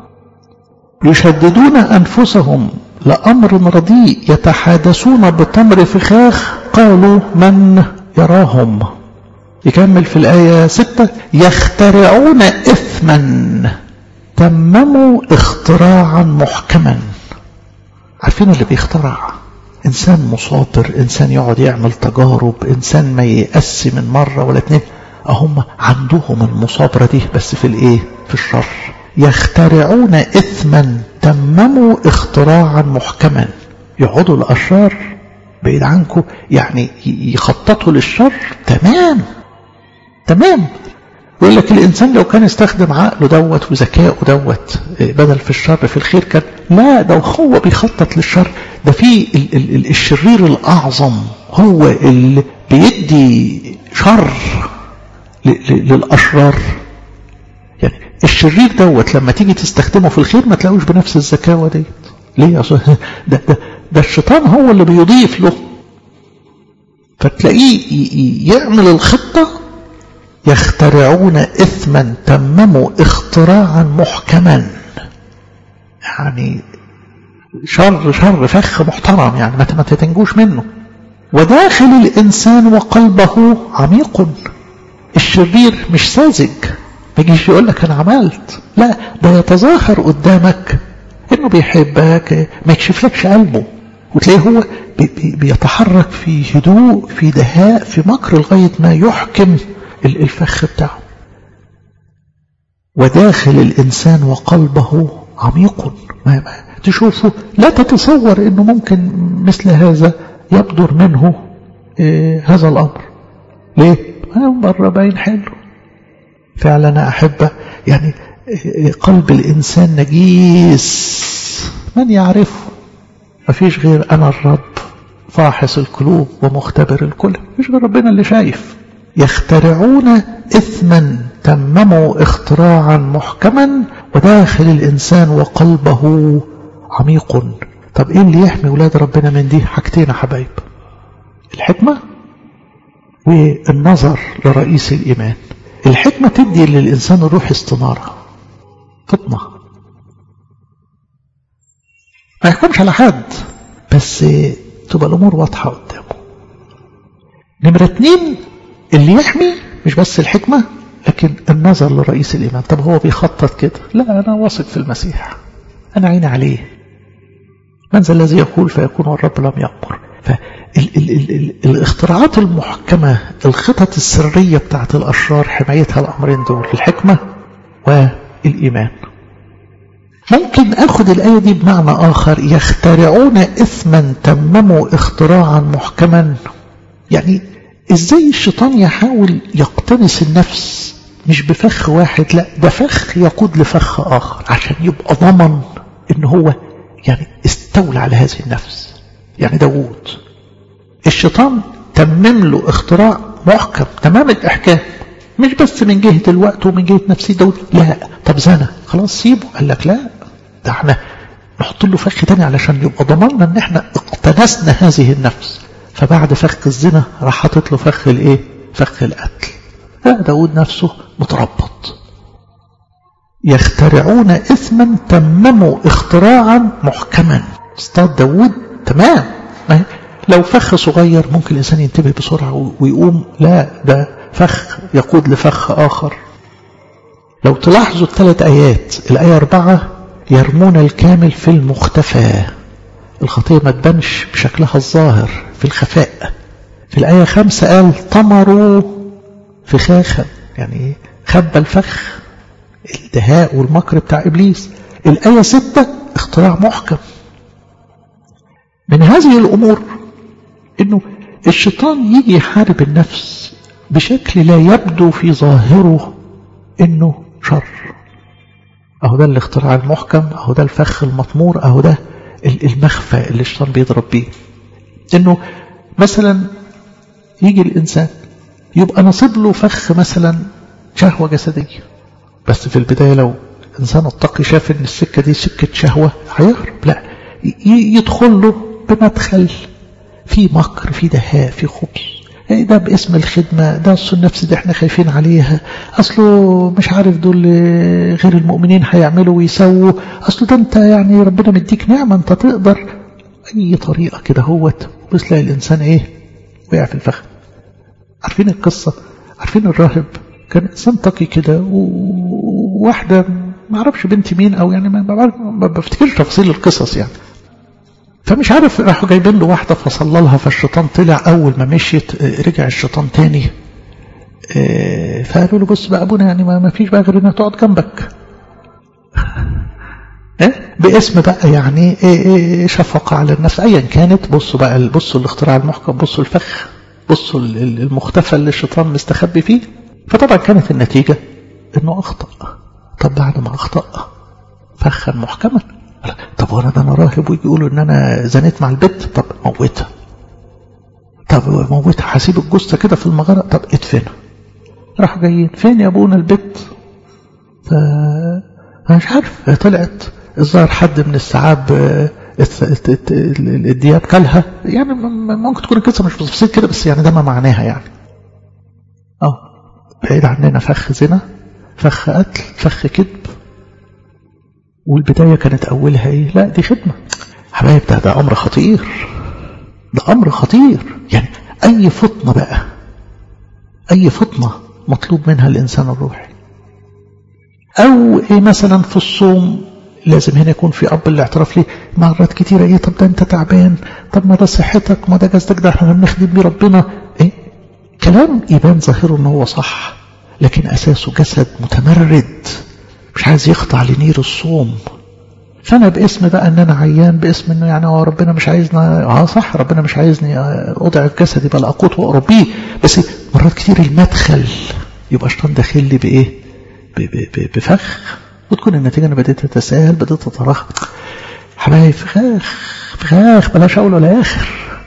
يشددون أنفسهم لأمر رديء يتحادثون بتمر فخاخ قالوا من يراهم يكمل في الآية ستة يخترعون إثما تمموا اختراعا محكما عارفين اللي بيخترع إنسان مصابر إنسان يقعد يعمل تجارب إنسان ما يأسي من مرة ولا اتنين هم عندهم المصابرة دي بس في الإيه في الشر يخترعون إثما تمموا اختراعا محكما يقعدوا الأشرار بعيد عنكم يعني يخططوا للشر تمام تمام يقول لك الإنسان لو كان استخدم عقله دوت وذكائه دوت بدل في الشر في الخير كان لا ده هو بيخطط للشر ده في ال ال ال الشرير الأعظم هو اللي بيدي شر للأشرار يعني الشرير دوت لما تيجي تستخدمه في الخير ما تلاقوش بنفس الذكاوة ديت ليه أصلا ده, ده, ده الشيطان هو اللي بيضيف له فتلاقيه يعمل الخطة يخترعون إثما تمموا اختراعا محكما يعني شر شر فخ محترم يعني ما تتنجوش منه وداخل الإنسان وقلبه عميق الشرير مش ساذج ما يجيش يقول لك أنا عملت لا ده يتظاهر قدامك إنه بيحبك ما يكشفلكش قلبه وتلاقيه هو بي بي بيتحرك في هدوء في دهاء في مكر لغاية ما يحكم الفخ بتاعه وداخل الإنسان وقلبه عميق ما ما تشوفه لا تتصور أنه ممكن مثل هذا يبدر منه إيه هذا الأمر ليه؟ بره باين حلو فعلا أحبه يعني قلب الإنسان نجيس من يعرفه ما فيش غير أنا الرب فاحص القلوب ومختبر الكل مفيش غير ربنا اللي شايف يخترعون إثما تمموا اختراعا محكما وداخل الإنسان وقلبه عميق طب إيه اللي يحمي ولاد ربنا من دي حاجتين يا حبايب الحكمة والنظر لرئيس الإيمان الحكمة تدي للإنسان الروح استنارة فطنة ما يحكمش على حد بس تبقى الأمور واضحة قدامه نمرة اتنين اللي يحمي مش بس الحكمة لكن النظر لرئيس الإيمان طب هو بيخطط كده لا أنا واثق في المسيح أنا عيني عليه من ذا الذي يقول فيكون والرب لم يأمر فالاختراعات المحكمة الخطط السرية بتاعت الأشرار حمايتها الأمرين دول الحكمة والإيمان ممكن أخذ الآية دي بمعنى آخر يخترعون إثما تمموا اختراعا محكما يعني إزاي الشيطان يحاول يقتنص النفس مش بفخ واحد لا ده فخ يقود لفخ آخر عشان يبقى ضمن إن هو يعني استولى على هذه النفس يعني داوود الشيطان تمم له اختراع محكم تمام الإحكام مش بس من جهة الوقت ومن جهة نفسية داود لا طب زنا خلاص سيبه قال لك لا ده احنا نحط له فخ تاني علشان يبقى ضمننا ان احنا اقتنسنا هذه النفس فبعد فخ الزنا راح حاطط له فخ الايه فخ القتل لا داود نفسه متربط يخترعون اثما تمموا اختراعا محكما اصطاد داود تمام لو فخ صغير ممكن الانسان ينتبه بسرعه ويقوم لا ده فخ يقود لفخ آخر لو تلاحظوا الثلاث آيات الآية أربعة يرمون الكامل في المختفى الخطية ما تبانش بشكلها الظاهر في الخفاء في الآية خمسة قال طمروا فخاخا يعني خبى الفخ الدهاء والمكر بتاع إبليس الآية ستة اختراع محكم من هذه الأمور أنه الشيطان يجي يحارب النفس بشكل لا يبدو في ظاهره أنه شر أهو ده الاختراع المحكم أهو ده الفخ المطمور أهو ده المخفى اللي الشيطان بيضرب بيه أنه مثلا يجي الإنسان يبقى نصيب له فخ مثلا شهوة جسدية بس في البداية لو إنسان التقي شاف إن السكة دي سكة شهوة هيهرب لا يدخل له بمدخل في مكر في دهاء في خبز يعني ده باسم الخدمة ده أصل النفس دي احنا خايفين عليها أصله مش عارف دول غير المؤمنين هيعملوا ويسووا أصله ده أنت يعني ربنا مديك نعمة أنت تقدر أي طريقة كده هوت بس تلاقي الإنسان إيه وقع في الفخ عارفين القصة عارفين الراهب كان إنسان تقي كده وواحدة ما اعرفش بنت مين أو يعني ما بفتكرش تفاصيل القصص يعني فمش عارف راحوا جايبين له واحدة فصلى لها فالشيطان طلع أول ما مشيت رجع الشيطان تاني فقالوا له بص بقى أبونا يعني ما فيش بقى غير إنها تقعد جنبك باسم بقى يعني شفقة على النفس أيا كانت بصوا بقى بصوا الاختراع المحكم بصوا الفخ بصوا المختفى اللي الشيطان مستخبي فيه فطبعا كانت النتيجة انه اخطأ طب بعد ما اخطأ فخا محكما طب وانا ده انا راهب ويجي يقولوا ان انا زنيت مع البت طب موتها طب موتها هسيب الجثة كده في المغارة طب ادفنها راح جايين فين يا ابونا البت ف انا مش عارف طلعت الظاهر حد من السعاب الدياب كلها يعني ممكن تكون القصه مش بتفصيل كده بس يعني ده ما معناها يعني اه بعيد عننا فخ زنا فخ قتل فخ كذب والبدايه كانت اولها ايه لا دي خدمه حبايب ده ده امر خطير ده امر خطير يعني اي فطنه بقى اي فطنه مطلوب منها الانسان الروحي او ايه مثلا في الصوم لازم هنا يكون في اب الاعتراف ليه مرات كتيره ايه طب ده انت تعبان طب ما ده صحتك ما ده جسدك ده احنا بنخدم بيه ربنا ايه كلام يبان ظاهره ان هو صح لكن اساسه جسد متمرد مش عايز يخضع لنير الصوم فانا باسم بقى ان انا عيان باسم انه يعني هو ربنا مش عايزنا اه صح ربنا مش عايزني اضعف جسدي بل اقوت واقرب بيه بس مرات كتير المدخل يبقى شيطان داخل لي بايه بفخ وتكون النتيجة أنا بديت أتساهل بديت أتراخ حبايب فخاخ فخاخ بلاش أول ولا آخر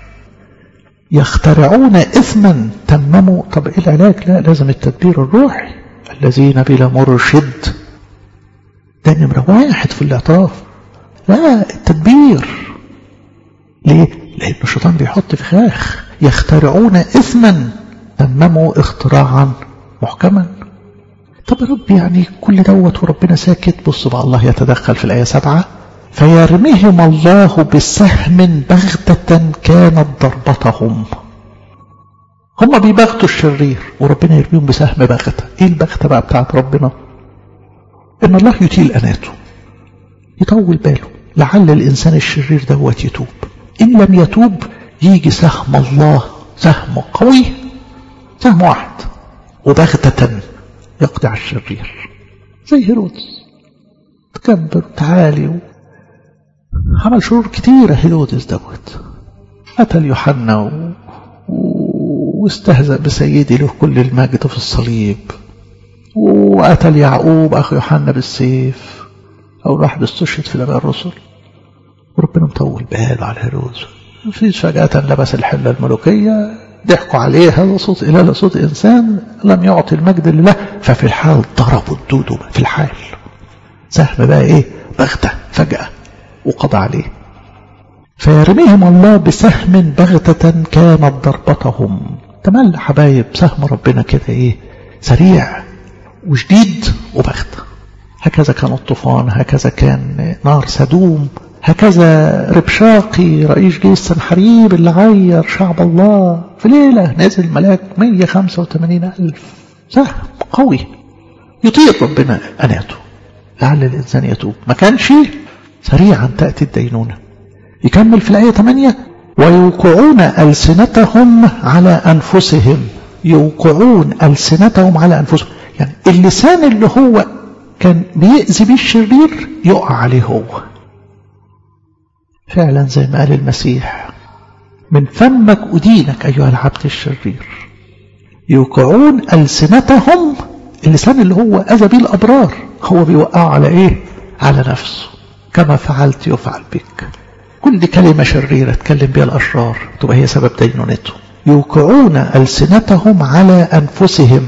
يخترعون إثما تمموا طب إيه العلاج لا لازم التدبير الروحي الذين بلا مرشد ده نمرة واحد في الاعتراف لا التدبير ليه لأن الشيطان بيحط فخاخ يخترعون إثما تمموا اختراعا محكما طب يا رب يعني كل دوت وربنا ساكت بص بقى الله يتدخل في الآية سبعة فيرميهم الله بسهم بغتة كانت ضربتهم هم بيبغتوا الشرير وربنا يرميهم بسهم بغتة ايه البغتة بقى بتاعت ربنا ان الله يطيل اناته يطول باله لعل الانسان الشرير دوت يتوب ان لم يتوب يجي سهم الله سهم قوي سهم واحد وبغتة يقطع الشرير زي هيرودس تكبر تعالي و... عمل شرور كتيرة هيرودس دوت قتل يوحنا و... واستهزأ بسيدي له كل المجد في الصليب وقتل يعقوب أخو يوحنا بالسيف أو واحد استشهد في الآباء الرسل وربنا مطول باله على هيرودس مفيش فجأة لبس الحلة الملوكية ضحكوا عليه هذا صوت إله صوت إنسان لم يعطي المجد لله ففي الحال ضربوا الدود في الحال سهم بقى إيه بغتة فجأة وقضى عليه فيرميهم الله بسهم بغتة كانت ضربتهم تمل حبايب سهم ربنا كده إيه سريع وشديد وبغتة هكذا كان الطوفان هكذا كان نار سدوم هكذا ربشاقي رئيس جيش سنحريب اللي غير شعب الله في ليلة نزل ملاك 185 ألف سهم قوي يطير ربنا أناته لعل الإنسان يتوب ما كانش سريعا تأتي الدينونة يكمل في الآية 8 ويوقعون ألسنتهم على أنفسهم يوقعون ألسنتهم على أنفسهم يعني اللسان اللي هو كان بيأذي بيه الشرير يقع عليه هو فعلا زي ما قال المسيح من فمك أدينك أيها العبد الشرير يوقعون ألسنتهم اللسان اللي هو أذى به الأبرار هو بيوقعه على إيه على نفسه كما فعلت يفعل بك كل كلمة شريرة تكلم بها الأشرار تبقى هي سبب دينونته يوقعون ألسنتهم على أنفسهم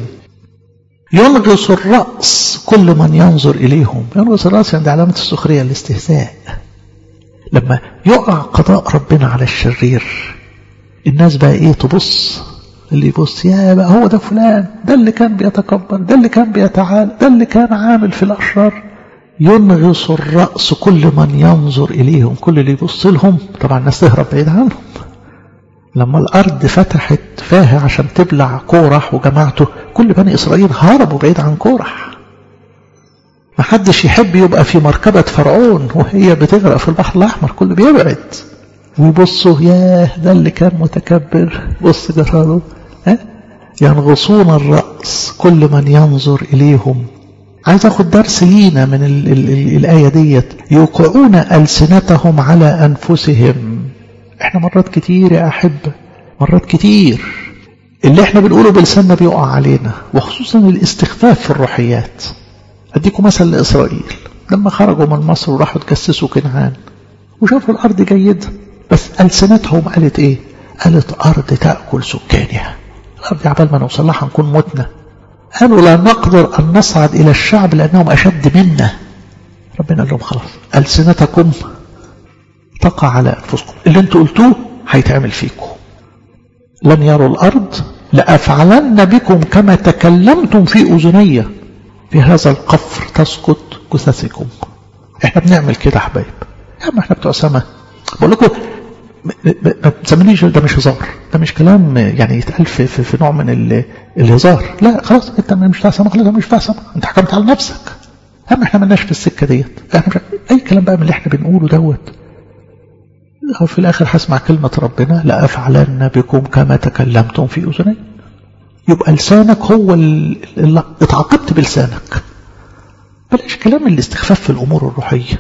ينغص الرأس كل من ينظر إليهم ينغص الرأس عند علامة السخرية الاستهزاء لما يقع قضاء ربنا على الشرير الناس بقى ايه تبص اللي يبص يا بقى هو ده فلان ده اللي كان بيتكبر ده اللي كان بيتعالى ده اللي كان عامل في الأشرار ينغص الرأس كل من ينظر إليهم كل اللي يبص لهم طبعا الناس تهرب بعيد عنهم لما الأرض فتحت فاها عشان تبلع كورح وجماعته كل بني إسرائيل هربوا بعيد عن كورح ما حدش يحب يبقى في مركبة فرعون وهي بتغرق في البحر الأحمر كله بيبعد ويبصوا ياه ده اللي كان متكبر بص جراله ها ينغصون الرأس كل من ينظر إليهم عايز أخد درس لينا من ال ال ال الآية ديت يوقعون ألسنتهم على أنفسهم احنا مرات كتير يا أحبة مرات كتير اللي احنا بنقوله بلساننا بيقع علينا وخصوصا الاستخفاف في الروحيات أديكم مثل لإسرائيل لما خرجوا من مصر وراحوا تجسسوا كنعان وشافوا الأرض جيدة بس ألسنتهم قالت إيه قالت أرض تأكل سكانها الأرض عبال ما نوصل لها نكون متنا قالوا لا نقدر أن نصعد إلى الشعب لأنهم أشد منا ربنا قال لهم خلاص ألسنتكم تقع على أنفسكم اللي انتوا قلتوه هيتعمل فيكم لن يروا الأرض لأفعلن بكم كما تكلمتم في أذني في هذا القفر تسقط جثثكم احنا بنعمل كده يا حبايب يا عم احنا بتوع سما بقول لكم ما تسمينيش ده مش هزار ده مش كلام يعني يتقال في, في, في نوع من الهزار لا خلاص انت مش بتاع سما خلاص مش بتاع سما انت حكمت على نفسك اما احنا مالناش في السكه ديت احنا مش اي كلام بقى من اللي احنا بنقوله دوت في الاخر هسمع كلمه ربنا لافعلن بكم كما تكلمتم في اذني يبقى لسانك هو اللي اتعاقبت بلسانك بلاش كلام الاستخفاف في الامور الروحيه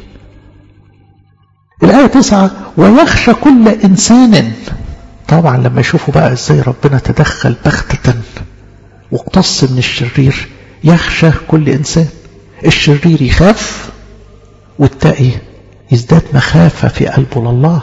الآية تسعة ويخشى كل إنسان طبعا لما يشوفوا بقى ازاي ربنا تدخل بغتة واقتص من الشرير يخشى كل إنسان الشرير يخاف والتقي يزداد مخافة في قلبه لله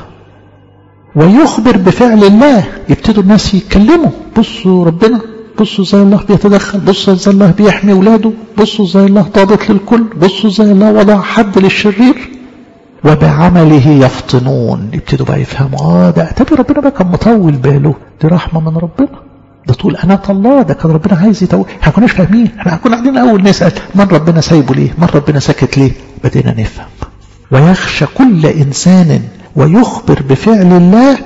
ويخبر بفعل الله يبتدوا الناس يتكلموا بصوا ربنا بصوا ازاي الله بيتدخل بصوا ازاي الله بيحمي ولاده بصوا ازاي الله ضابط للكل بصوا ازاي الله وضع حد للشرير وبعمله يفطنون يبتدوا بقى يفهموا اه ده اعتبر ربنا بقى كان مطول باله دي رحمه من ربنا ده طول أناة الله ده كان ربنا عايز يتوب احنا كناش فاهمين احنا كنا قاعدين الاول نسال من ربنا سايبه ليه من ربنا ساكت ليه بدينا نفهم ويخشى كل انسان ويخبر بفعل الله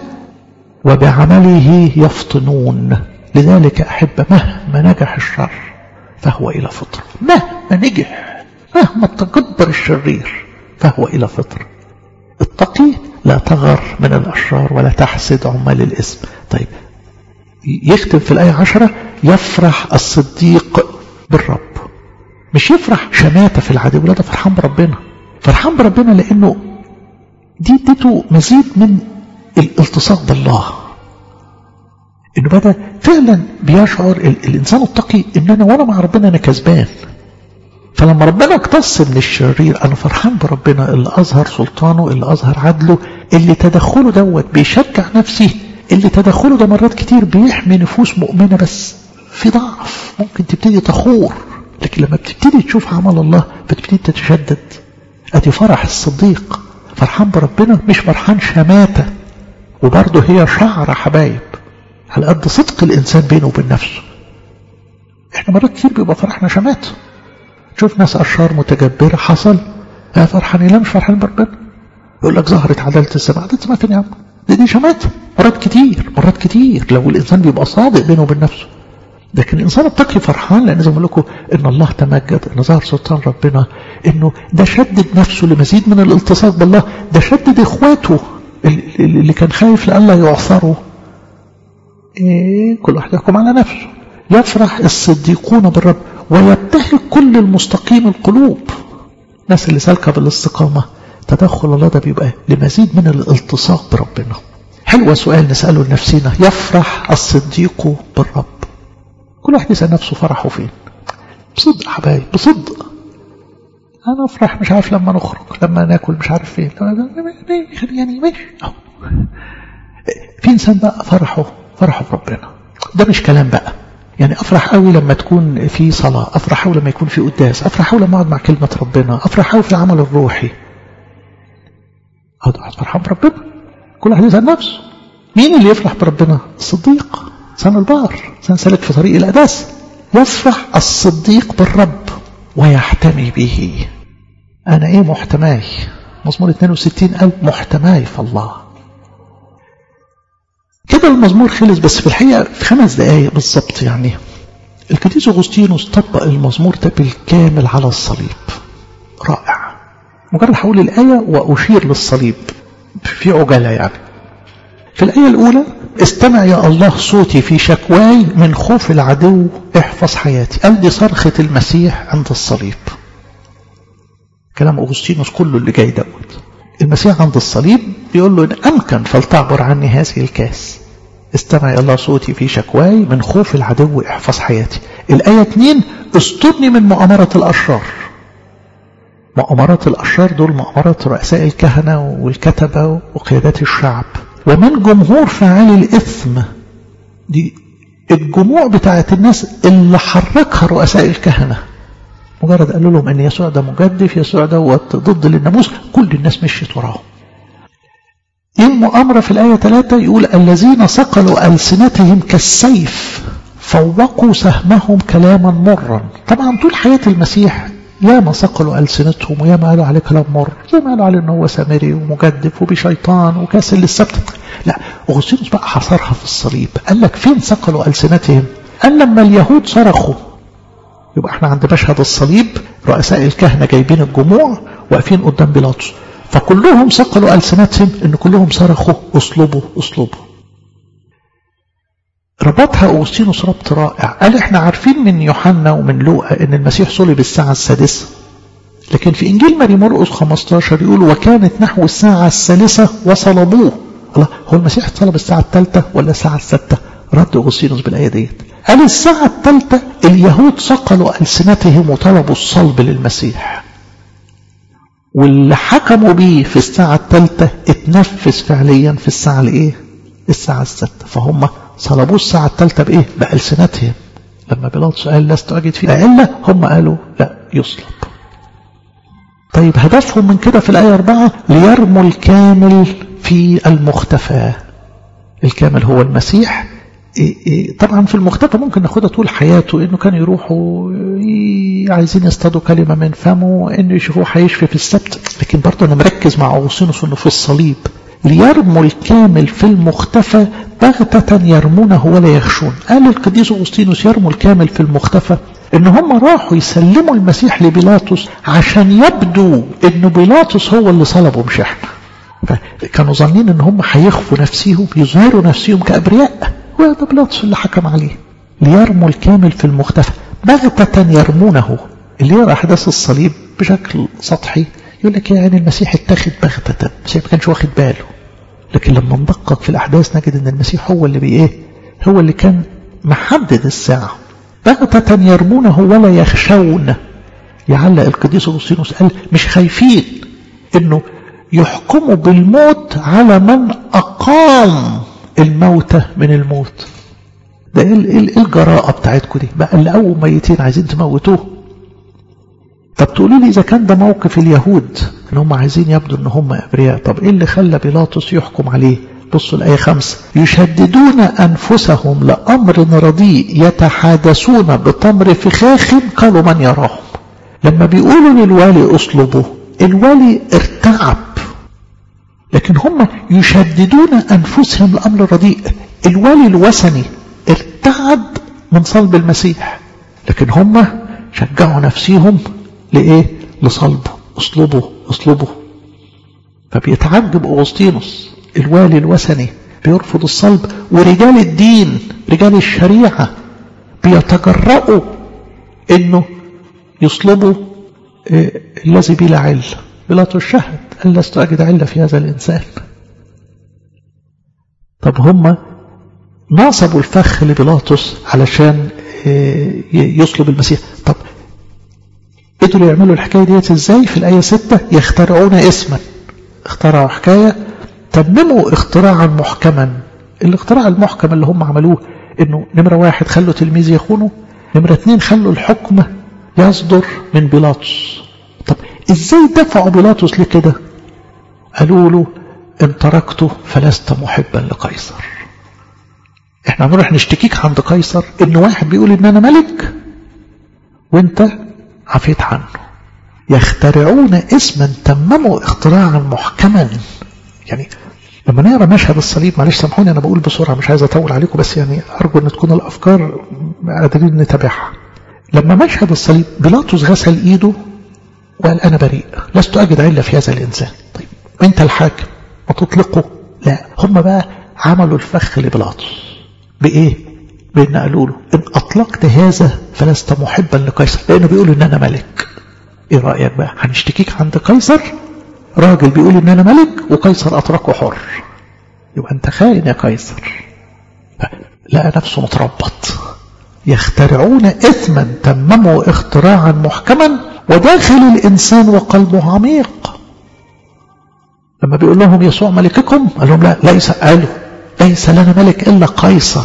وبعمله يفطنون لذلك أحب مهما نجح الشر فهو إلى فطر مهما نجح مهما تكبر الشرير فهو إلى فطر التقي لا تغر من الأشرار ولا تحسد عمال الاسم طيب يختم في الآية عشرة يفرح الصديق بالرب مش يفرح شماتة في العدو لا ده فرحان بربنا فرحان بربنا لأنه دي اديته مزيد من الالتصاق بالله انه بدا فعلا بيشعر الانسان التقي ان انا وانا مع ربنا انا كسبان فلما ربنا اقتص من الشرير انا فرحان بربنا اللي اظهر سلطانه اللي اظهر عدله اللي تدخله دوت بيشجع نفسي اللي تدخله ده مرات كتير بيحمي نفوس مؤمنه بس في ضعف ممكن تبتدي تخور لكن لما بتبتدي تشوف عمل الله بتبتدي تتشدد ادي فرح الصديق فرحان بربنا مش فرحان شماته وبرضه هي شعره حبايب على قد صدق الإنسان بينه وبين نفسه احنا مرات كتير بيبقى فرحنا شمات تشوف ناس أشرار متجبرة حصل اه فرحانين لا مش فرحانين بربنا يقول لك ظهرت عدالة السماء عدالة السماء فين يا عم دي, دي شمات مرات كتير مرات كتير لو الإنسان بيبقى صادق بينه وبين نفسه لكن الإنسان التقي فرحان لأن زي ما لكم إن الله تمجد إن ظهر سلطان ربنا إنه ده شدد نفسه لمزيد من الالتصاق بالله ده شدد إخواته اللي كان خايف لألا يعثروا إيه كل واحد يحكم على نفسه يفرح الصديقون بالرب ويبتهج كل المستقيم القلوب الناس اللي سالكة بالاستقامة تدخل الله ده بيبقى لمزيد من الالتصاق بربنا حلوة سؤال نسأله لنفسنا يفرح الصديق بالرب كل واحد يسأل نفسه فرحه فين بصدق حبايب بصدق أنا أفرح مش عارف لما نخرج لما ناكل مش عارف فين يعني ماشي في إنسان بقى فرحه فرحه في ربنا ده مش كلام بقى يعني أفرح قوي لما تكون في صلاة أفرح قوي لما يكون في قداس أفرح قوي لما أقعد مع كلمة ربنا أفرح قوي في العمل الروحي أقعد فرحان بربنا كل واحد يسأل نفسه مين اللي يفرح بربنا الصديق سن البار سن سلك في طريق الأداس يفرح الصديق بالرب ويحتمي به أنا إيه محتماي مزمور 62 قال محتماي في الله كده المزمور خلص بس في الحقيقة في خمس دقايق بالظبط يعني القديس أغسطينوس طبق المزمور ده بالكامل على الصليب رائع مجرد هقول الآية وأشير للصليب في عجالة يعني في الآية الأولى استمع يا الله صوتي في شكواي من خوف العدو احفظ حياتي قال دي صرخة المسيح عند الصليب كلام أغسطينوس كله اللي جاي دوت المسيح عند الصليب بيقول له إن أمكن فلتعبر عني هذه الكاس استمع يا الله صوتي في شكواي من خوف العدو احفظ حياتي الآية 2 استرني من مؤامرة الأشرار مؤامرات الأشرار دول مؤامرات رؤساء الكهنة والكتبة وقيادات الشعب ومن جمهور فاعلي الإثم دي الجموع بتاعت الناس اللي حركها رؤساء الكهنة مجرد قالوا لهم ان يسوع ده مجدف يسوع دوت ضد للناموس كل الناس مشيت وراه ايه المؤامرة في الآية 3 يقول الذين صقلوا ألسنتهم كالسيف فوقوا سهمهم كلاما مرا طبعا طول حياة المسيح يا ما صقلوا ألسنتهم ويا ما قالوا عليه كلام مر زي ما قالوا عليه ان هو سامري ومجدف وبشيطان وكاسل للسبت لا أغسطينوس بقى حصرها في الصليب قال لك فين صقلوا ألسنتهم قال لما اليهود صرخوا يبقى احنا عند مشهد الصليب رؤساء الكهنة جايبين الجموع واقفين قدام بيلاطس فكلهم صقلوا ألسنتهم ان كلهم صرخوا اصلبوا اصلبوا ربطها أوغسطينوس ربط رائع قال احنا عارفين من يوحنا ومن لوقا ان المسيح صلب الساعة السادسة لكن في انجيل ماري مرقس 15 يقول وكانت نحو الساعة الثالثة وصلبوه الله هو المسيح اتصلب الساعة الثالثة ولا الساعة الستة رد أوغسطينوس بالآية ديت قال الساعة الثالثة اليهود صقلوا ألسنتهم وطلبوا الصلب للمسيح واللي حكموا بيه في الساعة الثالثة اتنفذ فعليا في الساعة الايه الساعة الستة فهم صلبوه الساعة الثالثة بايه بألسنتهم لما بيلاطس قال لست أجد فيه علة هم قالوا لا يصلب طيب هدفهم من كده في الآية أربعة ليرموا الكامل في المختفى الكامل هو المسيح طبعا في المختفى ممكن ناخدها طول حياته انه كانوا يروحوا عايزين يصطادوا كلمه من فمه انه يشوفوه هيشفي في السبت لكن برضه انا مركز مع اوغسطينوس انه في الصليب ليرموا الكامل في المختفى بغتة يرمونه ولا يخشون قال القديس أغسطينوس يرموا الكامل في المختفى ان هم راحوا يسلموا المسيح لبيلاطس عشان يبدو ان بيلاطس هو اللي صلبه مش احنا فكانوا ظانين ان هم هيخفوا نفسهم يظهروا نفسهم كابرياء وده بيلاطس اللي حكم عليه ليرموا الكامل في المختفى بغتة يرمونه اللي يرى احداث الصليب بشكل سطحي يقول لك يعني المسيح اتاخد بغتة بس ما كانش واخد باله لكن لما ندقق في الأحداث نجد أن المسيح هو اللي بإيه هو اللي كان محدد الساعة بغتة يرمونه ولا يخشون يعلق القديس أغسطينوس قال مش خايفين انه يحكموا بالموت على من أقام الموتى من الموت ده ايه ايه الجراءة بتاعتكم دي بقى اللي أول ميتين عايزين تموتوه طب تقولوا لي إذا كان ده موقف اليهود إن هم عايزين يبدو إن هم أبرياء طب إيه اللي خلى بيلاطس يحكم عليه بصوا الآية خمسة يشددون أنفسهم لأمر رديء يتحادثون بتمر فخاخ قالوا من يراهم لما بيقولوا للوالي أصلبه الوالي ارتعب لكن هم يشددون أنفسهم لأمر رديء الوالي الوثني ارتعب من صلب المسيح لكن هم شجعوا نفسهم لإيه لصلبه اصلبه اصلبه فبيتعجب أغسطينوس الوالي الوثني بيرفض الصلب ورجال الدين رجال الشريعة بيتجرأوا انه يصلبوا إيه الذي بلا عل بيلاطس شهد قال لست أجد علة في هذا الإنسان طب هم نصبوا الفخ لبيلاطس علشان يصلب المسيح طب قدروا يعملوا الحكاية ديت ازاي في الآية ستة يخترعون اسما اخترعوا حكاية تمموا اختراعا محكما الاختراع المحكم اللي هم عملوه انه نمرة واحد خلوا تلميذ يخونه نمرة اتنين خلوا الحكم يصدر من بيلاطس طب ازاي دفعوا بيلاطس لكده قالوا له ان تركته فلست محبا لقيصر احنا هنروح نشتكيك عند قيصر ان واحد بيقول ان انا ملك وانت عفيت عنه يخترعون اسما تمموا اختراعا محكما يعني لما نقرا مشهد الصليب معلش سامحوني انا بقول بسرعه مش عايز اطول عليكم بس يعني ارجو ان تكون الافكار قادرين نتابعها لما مشهد الصليب بيلاطس غسل ايده وقال انا بريء لست اجد عله في هذا الانسان طيب انت الحاكم ما تطلقه لا هم بقى عملوا الفخ لبيلاطس بايه بان قالوا له ان اطلقت هذا فلست محبا لقيصر لانه بيقول ان انا ملك ايه رايك بقى هنشتكيك عند قيصر راجل بيقول ان انا ملك وقيصر اتركه حر يبقى انت خاين يا قيصر لقى نفسه متربط يخترعون اثما تمموا اختراعا محكما وداخل الانسان وقلبه عميق لما بيقول لهم يسوع ملككم قال لهم لا ليس قالوا ليس لنا ملك الا قيصر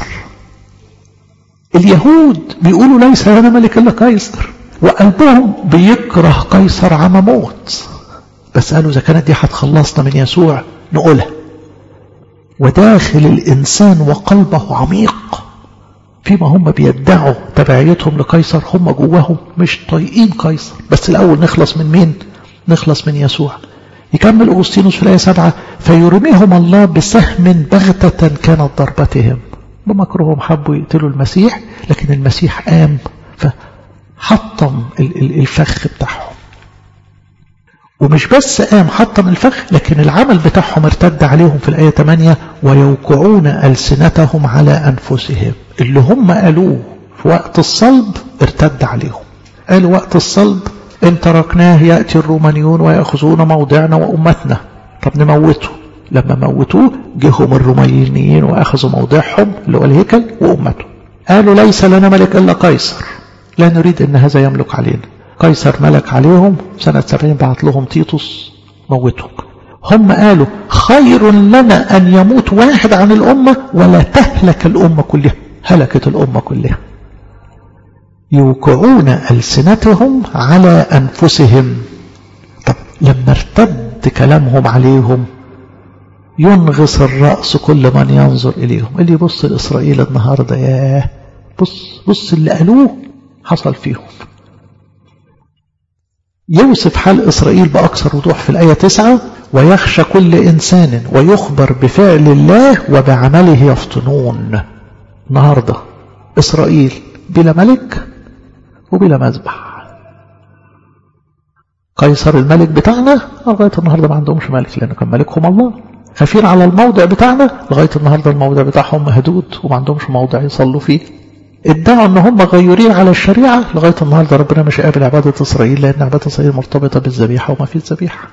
اليهود بيقولوا ليس لنا ملك الا قيصر وقلبهم بيكره قيصر عم موت بس قالوا إذا كانت دي هتخلصنا من يسوع نقولها وداخل الإنسان وقلبه عميق فيما هم بيدعوا تبعيتهم لقيصر هم جواهم مش طايقين قيصر بس الأول نخلص من مين نخلص من يسوع يكمل أغسطينوس في الآية سبعة فيرميهم الله بسهم بغتة كانت ضربتهم بمكرهم حبوا يقتلوا المسيح لكن المسيح قام فحطم الفخ بتاعهم ومش بس قام حطم الفخ لكن العمل بتاعهم ارتد عليهم في الآية 8 ويوقعون ألسنتهم على أنفسهم اللي هم قالوه في وقت الصلب ارتد عليهم قالوا وقت الصلب إن تركناه يأتي الرومانيون ويأخذون موضعنا وأمتنا طب نموته لما موتوه جهم الرومانيين وأخذوا موضعهم اللي هو الهيكل وأمته قالوا ليس لنا ملك إلا قيصر لا نريد أن هذا يملك علينا قيصر ملك عليهم سنة سبعين بعت لهم تيتوس موتهم هم قالوا خير لنا أن يموت واحد عن الأمة ولا تهلك الأمة كلها هلكت الأمة كلها يوقعون ألسنتهم على أنفسهم طب لما ارتد كلامهم عليهم ينغص الرأس كل من ينظر إليهم اللي يبص لإسرائيل النهاردة ياه بص بص اللي قالوه حصل فيهم يوصف حال إسرائيل بأكثر وضوح في الآية 9 ويخشى كل إنسان ويخبر بفعل الله وبعمله يفطنون النهاردة إسرائيل بلا ملك وبلا مذبح قيصر الملك بتاعنا لغاية النهاردة ما عندهمش ملك لأنه كان ملكهم الله خافين على الموضع بتاعنا لغاية النهاردة الموضع بتاعهم مهدود وما عندهمش موضع يصلوا فيه ادعوا ان هم غيورين على الشريعة لغاية النهاردة ربنا مش قابل عبادة إسرائيل لأن عبادة إسرائيل مرتبطة بالذبيحة وما في ذبيحة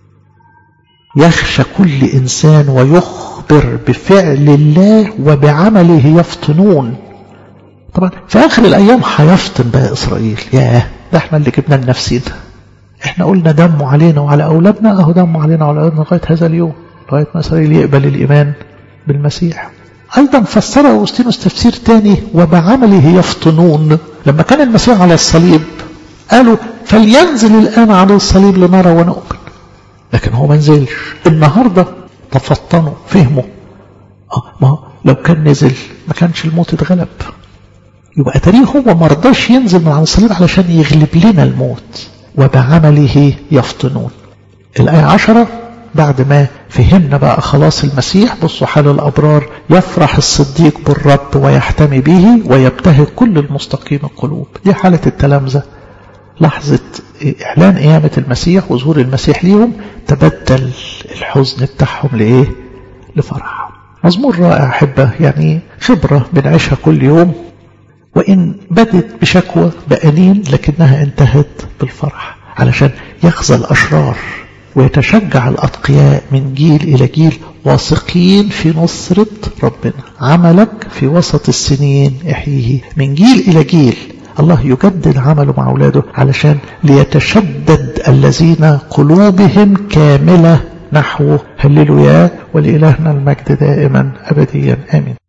يخشى كل إنسان ويخبر بفعل الله وبعمله يفطنون طبعا في آخر الأيام هيفطن بقى إسرائيل ياه ده احنا اللي جبنا لنفسينا احنا قلنا دمه علينا وعلى أولادنا أهو دمه علينا وعلى أولادنا لغاية هذا اليوم لغاية ما إسرائيل يقبل الإيمان بالمسيح أيضا فسر أغسطينوس تفسير تاني وبعمله يفطنون لما كان المسيح على الصليب قالوا فلينزل الآن على الصليب لنرى ونؤمن لكن هو ما نزلش النهاردة تفطنوا فهموا آه ما لو كان نزل ما كانش الموت اتغلب يبقى تاريخ هو ما رضاش ينزل من على الصليب علشان يغلب لنا الموت وبعمله يفطنون الآية عشرة بعد ما فهمنا بقى خلاص المسيح بصوا حال الأبرار يفرح الصديق بالرب ويحتمي به ويبتهج كل المستقيم القلوب دي حالة التلامذة لحظة إعلان قيامة المسيح وظهور المسيح ليهم تبدل الحزن بتاعهم لإيه لفرح مزمور رائع أحبة يعني خبرة بنعيشها كل يوم وإن بدت بشكوى بأنين لكنها انتهت بالفرح علشان يخزى الأشرار ويتشجع الأتقياء من جيل إلى جيل واثقين في نصرة ربنا عملك في وسط السنين احييه من جيل إلى جيل الله يجدد عمله مع أولاده علشان ليتشدد الذين قلوبهم كاملة نحوه هللوا يا ولإلهنا المجد دائما أبديا آمين